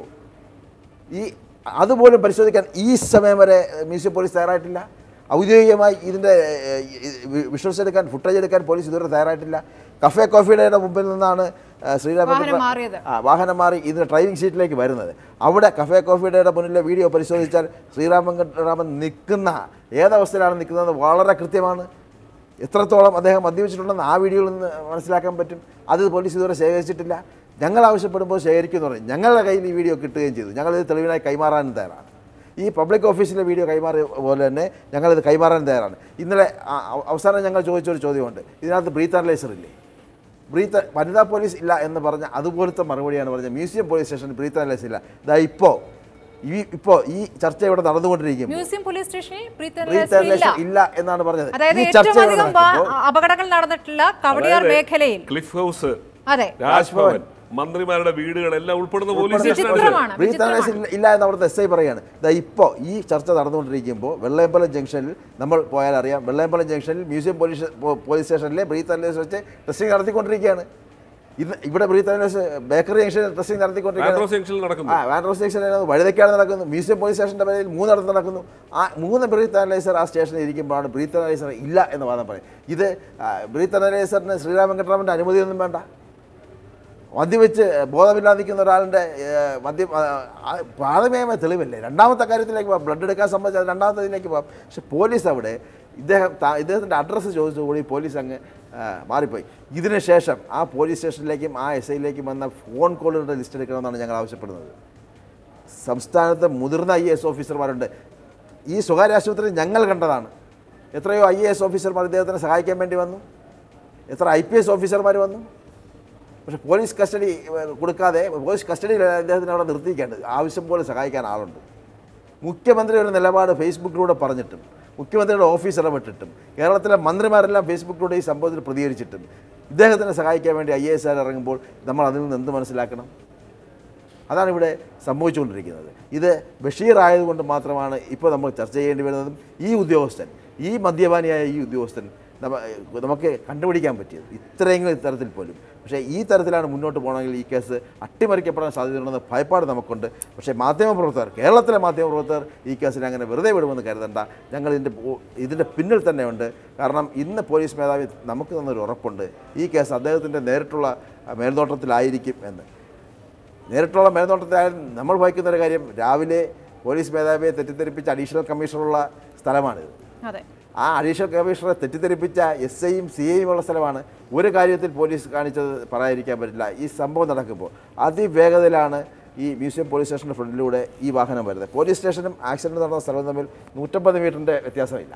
ഈ അതുപോലും പരിശോധിക്കാൻ ഈ സമയം വരെ മ്യൂസിയം പോലീസ് തയ്യാറായിട്ടില്ല ഔദ്യോഗികമായി ഇതിൻ്റെ വിഷ്വൽസ് എടുക്കാൻ ഫുട്ടേജ് എടുക്കാൻ പോലീസ് ഇതുവരെ തയ്യാറായിട്ടില്ല കഫേ കോഫിയുടെ മുമ്പിൽ നിന്നാണ് ആ, ശ്രീരാമ വാഹനം മാറിയത്. ആ വാഹനം മാറി ഇതിൻ്റെ ഡ്രൈവിംഗ് സീറ്റിലേക്ക് വരുന്നത് അവിടെ കഫേ കോഫിയുടെ മുന്നിലെ വീഡിയോ പരിശോധിച്ചാൽ ശ്രീറാം വെങ്കട്ടരാമൻ നിൽക്കുന്ന ഏതവസ്ഥയിലാണ് നിൽക്കുന്നത് വളരെ കൃത്യമാണ് എത്രത്തോളം അദ്ദേഹം മദ്യപിച്ചിട്ടുണ്ടെന്ന് ആ വീഡിയോയിൽ നിന്ന് മനസ്സിലാക്കാൻ പറ്റും അത് പോലീസ് ഇതുവരെ ശേഖരിച്ചിട്ടില്ല ഞങ്ങൾ ആവശ്യപ്പെടുമ്പോൾ ശേഖരിക്കുമെന്ന് പറയും ഞങ്ങളുടെ കയ്യിൽ ഈ വീഡിയോ കിട്ടുകയും ചെയ്തു ഞങ്ങളിത് തെളിവിനായി കൈമാറാനും തയ്യാറാണ് ഈ പബ്ലിക് ഓഫീസിലെ വീഡിയോ കൈമാറിയ പോലെ തന്നെ ഞങ്ങളിത് കൈമാറാൻ തയ്യാറാണ് ഇന്നലെ ആ- അവ- അവസാനം ഞങ്ങൾ ചോദിച്ചൊരു ചോദ്യമുണ്ട് ഇതിനകത്ത് ബ്രീത്ത് അനലൈസർ ഇല്ലേ ബ്രീത്ത് വനിതാ പോലീസ് ഇല്ല എന്ന് പറഞ്ഞ അതുപോലത്തെ മറുപടിയാണ് പറഞ്ഞത് മ്യൂസിയം പോലീസ് സ്റ്റേഷനിൽ ബ്രീത്ത് അനലൈസർ ഇല്ല ഇതാ ഇപ്പോൾ ഈ ഇപ്പോൾ ഈ ചർച്ച ഇവിടെ നടന്നുകൊണ്ടിരിക്കും മ്യൂസിയം പോലീസ് സ്റ്റേഷനിൽ പ്രീത്ത് ബ്രീത്ത് അനലൈസർ ഇല്ല അനലൈസർ ഇല്ല എന്നാണ് പറഞ്ഞത് അതായത് ഈ ചർച്ച ഏറ്റവും ഇവിടെ അധികം വാ- നടക്കുമ്പോൾ അപകടങ്ങൾ നടന്നിട്ടുള്ള കവടിയാർ അതായത് മേഖലയിൽ ക്ലിഫ് ഹൗസ് അതെ രാജ്ഭവൻ മന്ത്രിമാരുടെ വീടുകളെല്ലാം ഉൾപ്പെടുന്ന പോലീസ് സ്റ്റേഷനാണ് ഇത്. വിചിത്രമാണ് ബ്രീത്ത് അനലൈസർ ഇല്ല- ഇല്ല എന്ന് അവിടുത്തെ എസ് ഐ പറയാണ് ഇതാ ഇപ്പോൾ ഈ ചർച്ച നടന്നുകൊണ്ടിരിക്കുമ്പോൾ വെള്ളയമ്പലം ജംഗ്ഷനിൽ നമ്മൾ പോയാൽ അറിയാം വെള്ളയമ്പലം ജംഗ്ഷനിൽ മ്യൂസിയം പോലീസ് പോ- പോലീസ് സ്റ്റേഷനിലെ ബ്രീത്ത് അനലൈസർ വെച്ച് ടെസ്റ്റിംഗ് നടത്തിക്കൊണ്ടിരിക്കുകയാണ് ഇത് ഇവിടെ ബ്രീത്ത് അനലൈസർ ബേക്കറി ജംഗ്ഷനിൽ ടെസ്റ്റിംഗ് നടത്തിക്കൊണ്ടിരിക്കുകയാണ് വാൻഡ്രോസ് ജംഗ്ഷനിൽ നടക്കുന്നു ആ വാൻഡ്രോസ് സ്റ്റേഷനിൽ വഴുതയ്ക്കാണ് നടക്കുന്നു മ്യൂസിയം പോലീസ് സ്റ്റേഷൻ്റെ പേരിൽ മൂന്നിടത്ത് നടക്കുന്നു ആ മൂന്ന് ബ്രീത്ത് അനലൈസർ ആ സ്റ്റേഷനിൽ ഇരിക്കുമ്പോഴാണ് ബ്രീത്ത് അനലൈസർ ഇല്ല എന്ന് വാദം പറയും ഇത് ആ, ബ്രീത്ത് അനലൈസറിന് ശ്രീരാം വെങ്കട്ടരാമൻ്റെ അനുമതിയൊന്നും വേണ്ട മദ്യവെച്ച് ബോധമില്ലാതെ നിൽക്കുന്ന ഒരാളുടെ ഏഹ്, മദ്യം ആ, ആ, പ്രാഥമികമായ തെളിവല്ലേ രണ്ടാമത്തെ കാര്യത്തിലേക്ക് പോകാം ബ്ലഡ് എടുക്കാൻ സംബന്ധിച്ച് അത് രണ്ടാമത്തെ ഇതിലേക്ക് പോകാം പക്ഷെ പോലീസ് അവിടെ ഇദ്ദേഹം താ- ഇദ്ദേഹത്തിൻ്റെ അഡ്രസ്സ് ചോദിച്ചതുകൂടി പോലീസ് അങ്ങ് ആ, മാറിപ്പോയി ഇതിന് ശേഷം ആ പോലീസ് സ്റ്റേഷനിലേക്കും ആ എസ് ഐയിലേക്കും വന്ന ഫോൺ കോളുകളുടെ ലിസ്റ്റ് എടുക്കണമെന്നാണ് ഞങ്ങൾ ആവശ്യപ്പെടുന്നത് സംസ്ഥാനത്ത് മുതിർന്ന ഐ എ എസ് ഓഫീസർമാരുണ്ട് ഈ സ്വകാര്യ ആശുപത്രി ഞങ്ങൾ കണ്ടതാണ് എത്രയോ ഐ എ എസ് ഓഫീസർമാർ ഇദ്ദേഹത്തിനെ സഹായിക്കാൻ വേണ്ടി വന്നു എത്ര ഐ പി എസ് ഓഫീസർമാർ വന്നു പക്ഷേ പോലീസ് കസ്റ്റഡി ഏഹ്, കൊടുക്കാതെ പോലീസ് കസ്റ്റഡിയിൽ അദ്ദേഹത്തിന് അവിടെ നിർത്തിക്കേണ്ടത് ആവശ്യം പോലെ സഹായിക്കാൻ ആളുണ്ട് മുഖ്യമന്ത്രി ഒരു നിലപാട് ഫേസ്ബുക്കിലൂടെ പറഞ്ഞിട്ടും മുഖ്യമന്ത്രിയുടെ ഓഫീസ് ഇടപെട്ടിട്ടും കേരളത്തിലെ മന്ത്രിമാരെല്ലാം ഫേസ്ബുക്കിലൂടെ ഈ സംഭവത്തിൽ പ്രതികരിച്ചിട്ടും ഇദ്ദേഹത്തിനെ സഹായിക്കാൻ വേണ്ടി ഐ എ എസ് ആർ ഇറങ്ങുമ്പോൾ നമ്മൾ അതിൽ നിന്ന് എന്ത് മനസ്സിലാക്കണം അതാണ് ഇവിടെ സംഭവിച്ചുകൊണ്ടിരിക്കുന്നത് ഇത് ബഷീർ ആയതുകൊണ്ട് മാത്രമാണ് ഇപ്പോൾ നമ്മൾ ചർച്ച ചെയ്യേണ്ടി വരുന്നതും ഈ ഉദ്യോഗസ്ഥൻ ഈ മദ്യപാനിയായ ഈ ഉദ്യോഗസ്ഥൻ നമ്മ- നമുക്ക് കണ്ടുപിടിക്കാൻ പറ്റിയത് ഇത്രയെങ്കിലും ഇത്തരത്തിൽ പോലും പക്ഷേ ഈ തരത്തിലാണ് മുന്നോട്ട് പോകണമെങ്കിൽ ഈ കേസ് അട്ടിമറിക്കപ്പെടാൻ സാധ്യതയുണ്ടെന്ന് ഭയപ്പാട് നമുക്കുണ്ട് പക്ഷേ മാധ്യമപ്രവർത്തകർ കേരളത്തിലെ മാധ്യമപ്രവർത്തകർ ഈ കേസിനെ അങ്ങനെ വെറുതെ വിടുമെന്ന് കരുതണ്ട ഞങ്ങൾ ഇതിൻ്റെ പോ- ഇതിൻ്റെ പിന്നിൽ തന്നെയുണ്ട് കാരണം ഇന്ന് പോലീസ് മേധാവി നമുക്ക് തന്നൊരു ഉറപ്പുണ്ട് ഈ കേസ് അദ്ദേഹത്തിൻ്റെ നേരിട്ടുള്ള അഹ്, മേൽനോട്ടത്തിലായിരിക്കും എന്ന് നേരിട്ടുള്ള മേൽനോട്ടത്തിലായാലും നമ്മൾ ഭയക്കുന്ന ഒരു കാര്യം രാവിലെ പോലീസ് മേധാവിയെ തെറ്റിദ്ധരിപ്പിച്ച അഡീഷണൽ കമ്മീഷണറുള്ള സ്ഥലമാണിത് അതെ ആ അഡീഷണൽ കമ്മീഷണറെ തെറ്റിദ്ധരിപ്പിച്ച എസ് ഐയും സി ഐയും ഉള്ള സ്ഥലമാണ് ഒരു കാര്യത്തിൽ പോലീസ് കാണിച്ചത് പറയാതിരിക്കാൻ പറ്റില്ല ഈ സംഭവം നടക്കുമ്പോൾ അതിവേഗതയിലാണ് ഈ മ്യൂസിയം പോലീസ് സ്റ്റേഷൻ്റെ ഫ്രണ്ടിലൂടെ ഈ വാഹനം വരുന്നത് പോലീസ് സ്റ്റേഷനും ആക്സിഡൻറ്റ് നടന്ന സ്ഥലവും തമ്മിൽ നൂറ്റമ്പത് മീറ്ററിൻ്റെ വ്യത്യാസമില്ല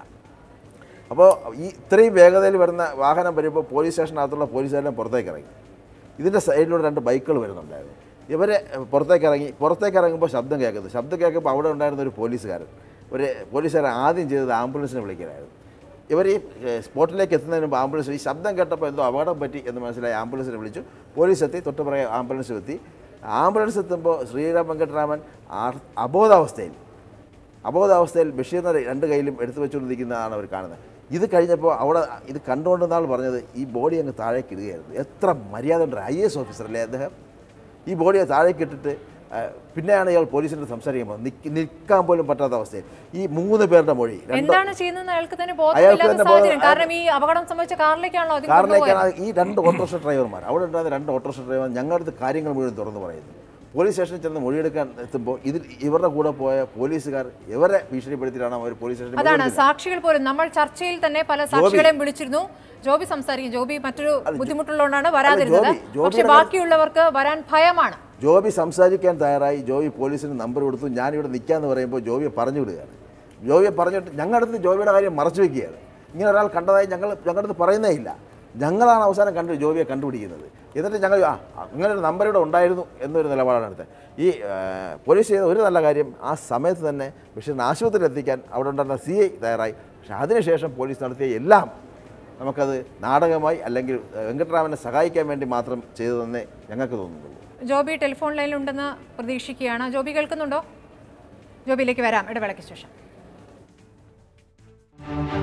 അപ്പോൾ ഈ ഇത്രയും വേഗതയിൽ വരുന്ന വാഹനം വരുമ്പോൾ പോലീസ് സ്റ്റേഷനകത്തുള്ള പോലീസുകാരെല്ലാം പുറത്തേക്ക് ഇറങ്ങി ഇതിൻ്റെ സൈഡിലൂടെ രണ്ട് ബൈക്കുകൾ വരുന്നുണ്ടായിരുന്നു ഇവരെ പുറത്തേക്ക് ഇറങ്ങി പുറത്തേക്ക് ഇറങ്ങുമ്പോൾ ശബ്ദം കേൾക്കുന്നു ശബ്ദം കേൾക്കുമ്പോൾ അവിടെ ഉണ്ടായിരുന്ന ഒരു പോലീസുകാരൻ ഒരു പോലീസുകാരൻ ആദ്യം ചെയ്തത് ആംബുലൻസിനെ വിളിക്കലായിരുന്നു ഇവർ ഈ ഏഹ്, സ്പോട്ടിലേക്ക് എത്തുന്നതിന് മുമ്പ് ആംബുലൻസ് ഈ ശബ്ദം കേട്ടപ്പോൾ എന്തോ അപകടം പറ്റി എന്ന് മനസ്സിലായി ആംബുലൻസിനെ വിളിച്ചു പോലീസ് എത്തി തൊട്ട് പുറകെ ആംബുലൻസ് എത്തി ആംബുലൻസ് എത്തുമ്പോൾ ശ്രീരാം വെങ്കട്ടരാമൻ ആർ- അബോധാവസ്ഥയിൽ അബോധാവസ്ഥയിൽ ബഷീറിനെ രണ്ട് കയ്യിലും എടുത്തു വെച്ചുകൊണ്ടിരിക്കുന്നതാണ് അവർ കാണുന്നത് ഇത് കഴിഞ്ഞപ്പോൾ അവിടെ ഇത് കണ്ടുകൊണ്ടെന്നാൾ പറഞ്ഞത് ഈ ബോഡി അങ്ങ് താഴേക്ക് ഇടുകയായിരുന്നു എത്ര മര്യാദ ഉണ്ട് ഐ എസ് ഓഫീസറല്ലേ അദ്ദേഹം ഈ ബോഡിയെ താഴേക്ക് ഇട്ടിട്ട് ആ, പിന്നെയാണ് ഇയാൾ പോലീസിനോട് സംസാരിക്കുമ്പോൾ നിക്ക് നിൽക്കാൻ പോലും പറ്റാത്ത അവസ്ഥയിൽ ഈ മൂന്ന് പേരുടെ മൊഴി രണ്ട് എന്താണ് ചെയ്യുന്നതെന്ന് അയാൾക്ക് തന്നെ അയാൾക്ക് ബോധമില്ലാത്ത തന്നെ സാഹചര്യം ബോധം- കാരണം ഈ അപകടം സംഭവിച്ച കാറിലേക്കാണല്ലോ അതിന് കൊണ്ടുപോയത് കാറിലേക്കാണ് ഈ രണ്ട് ഓട്ടോറിക്ഷ ഡ്രൈവർമാർ അവിടെ ഉണ്ടായിരുന്ന രണ്ട് ഓട്ടോറിക്ഷ ഡ്രൈവർ ഞങ്ങളുടെ അടുത്ത് കാര്യങ്ങൾ മുഴുവൻ തുറന്നു പറയുന്നു പോലീസ് സ്റ്റേഷനിൽ ചെന്ന് മൊഴിയെടുക്കാൻ എത്തുമ്പോൾ ഇതിൽ ഇവരുടെ കൂടെ പോയ പോലീസുകാർ ഇവരെ ഭീഷണിപ്പെടുത്തിയിട്ടാണ് അവർ പോലീസ് സ്റ്റേഷനിൽ അതാണ് മൊഴിയെടുത്തത്. സാക്ഷികൾ പോലും നമ്മൾ ചർച്ചയിൽ തന്നെ പല സാക്ഷികളെയും വിളിച്ചിരുന്നു ജോബി സംസാരിക്കും ജോബി മറ്റൊരു ബുദ്ധിമുട്ടുള്ളതുകൊണ്ടാണ് വരാതിരുന്നത് ജോബി- ജോബിയുടെ പക്ഷെ കാര്യം- ബാക്കിയുള്ളവർക്ക് വരാൻ ഭയമാണ് ജോബി സംസാരിക്കാൻ തയ്യാറായി ജോബി പോലീസിന് നമ്പർ കൊടുത്തു ഞാനിവിടെ നിൽക്കാമെന്ന് പറയുമ്പോൾ ജോബിയെ പറഞ്ഞു വിടുകയാണ് ജോബിയെ പറഞ്ഞിട്ട് ഞങ്ങളുടെ അടുത്ത് ജോബിയുടെ കാര്യം മറച്ചു വെക്കുകയാണ് ഇങ്ങനെ ഒരാൾ കണ്ടതായി ഞങ്ങൾ ഞങ്ങളുടെ അടുത്ത് പറയുന്നേ ഇല്ല ഞങ്ങളാണ് അവസാനം കണ്ടു ജോബിയെ കണ്ടുപിടിക്കുന്നത് എന്നിട്ട് ഞങ്ങൾ ആ അങ്ങനെ ഒരു നമ്പർ ഇവിടെ ഉണ്ടായിരുന്നു എന്നൊരു നിലപാടാണ് എടുത്തത് ഈ ആ, പോലീസ് ചെയ്ത ഒരു നല്ല കാര്യം ആ സമയത്ത് തന്നെ ബഷീറിനെ ആശുപത്രിയിൽ എത്തിക്കാൻ അവിടെ ഉണ്ടായിരുന്ന സി ഐ തയ്യാറായി പക്ഷേ അതിനുശേഷം പോലീസ് നടത്തിയ എല്ലാം നമുക്കത് നാടകമായി അല്ലെങ്കിൽ ആ, വെങ്കട്ടരാമനെ സഹായിക്കാൻ വേണ്ടി മാത്രം ചെയ്തതെന്നേ ഞങ്ങൾക്ക് തോന്നുന്നുള്ളൂ ജോബി ടെലിഫോൺ ലൈനിലുണ്ടെന്ന് പ്രതീക്ഷിക്കുകയാണ് ജോബി കേൾക്കുന്നുണ്ടോ ജോബിയിലേക്ക് വരാം ഇടവേളയ്ക്ക് ശേഷം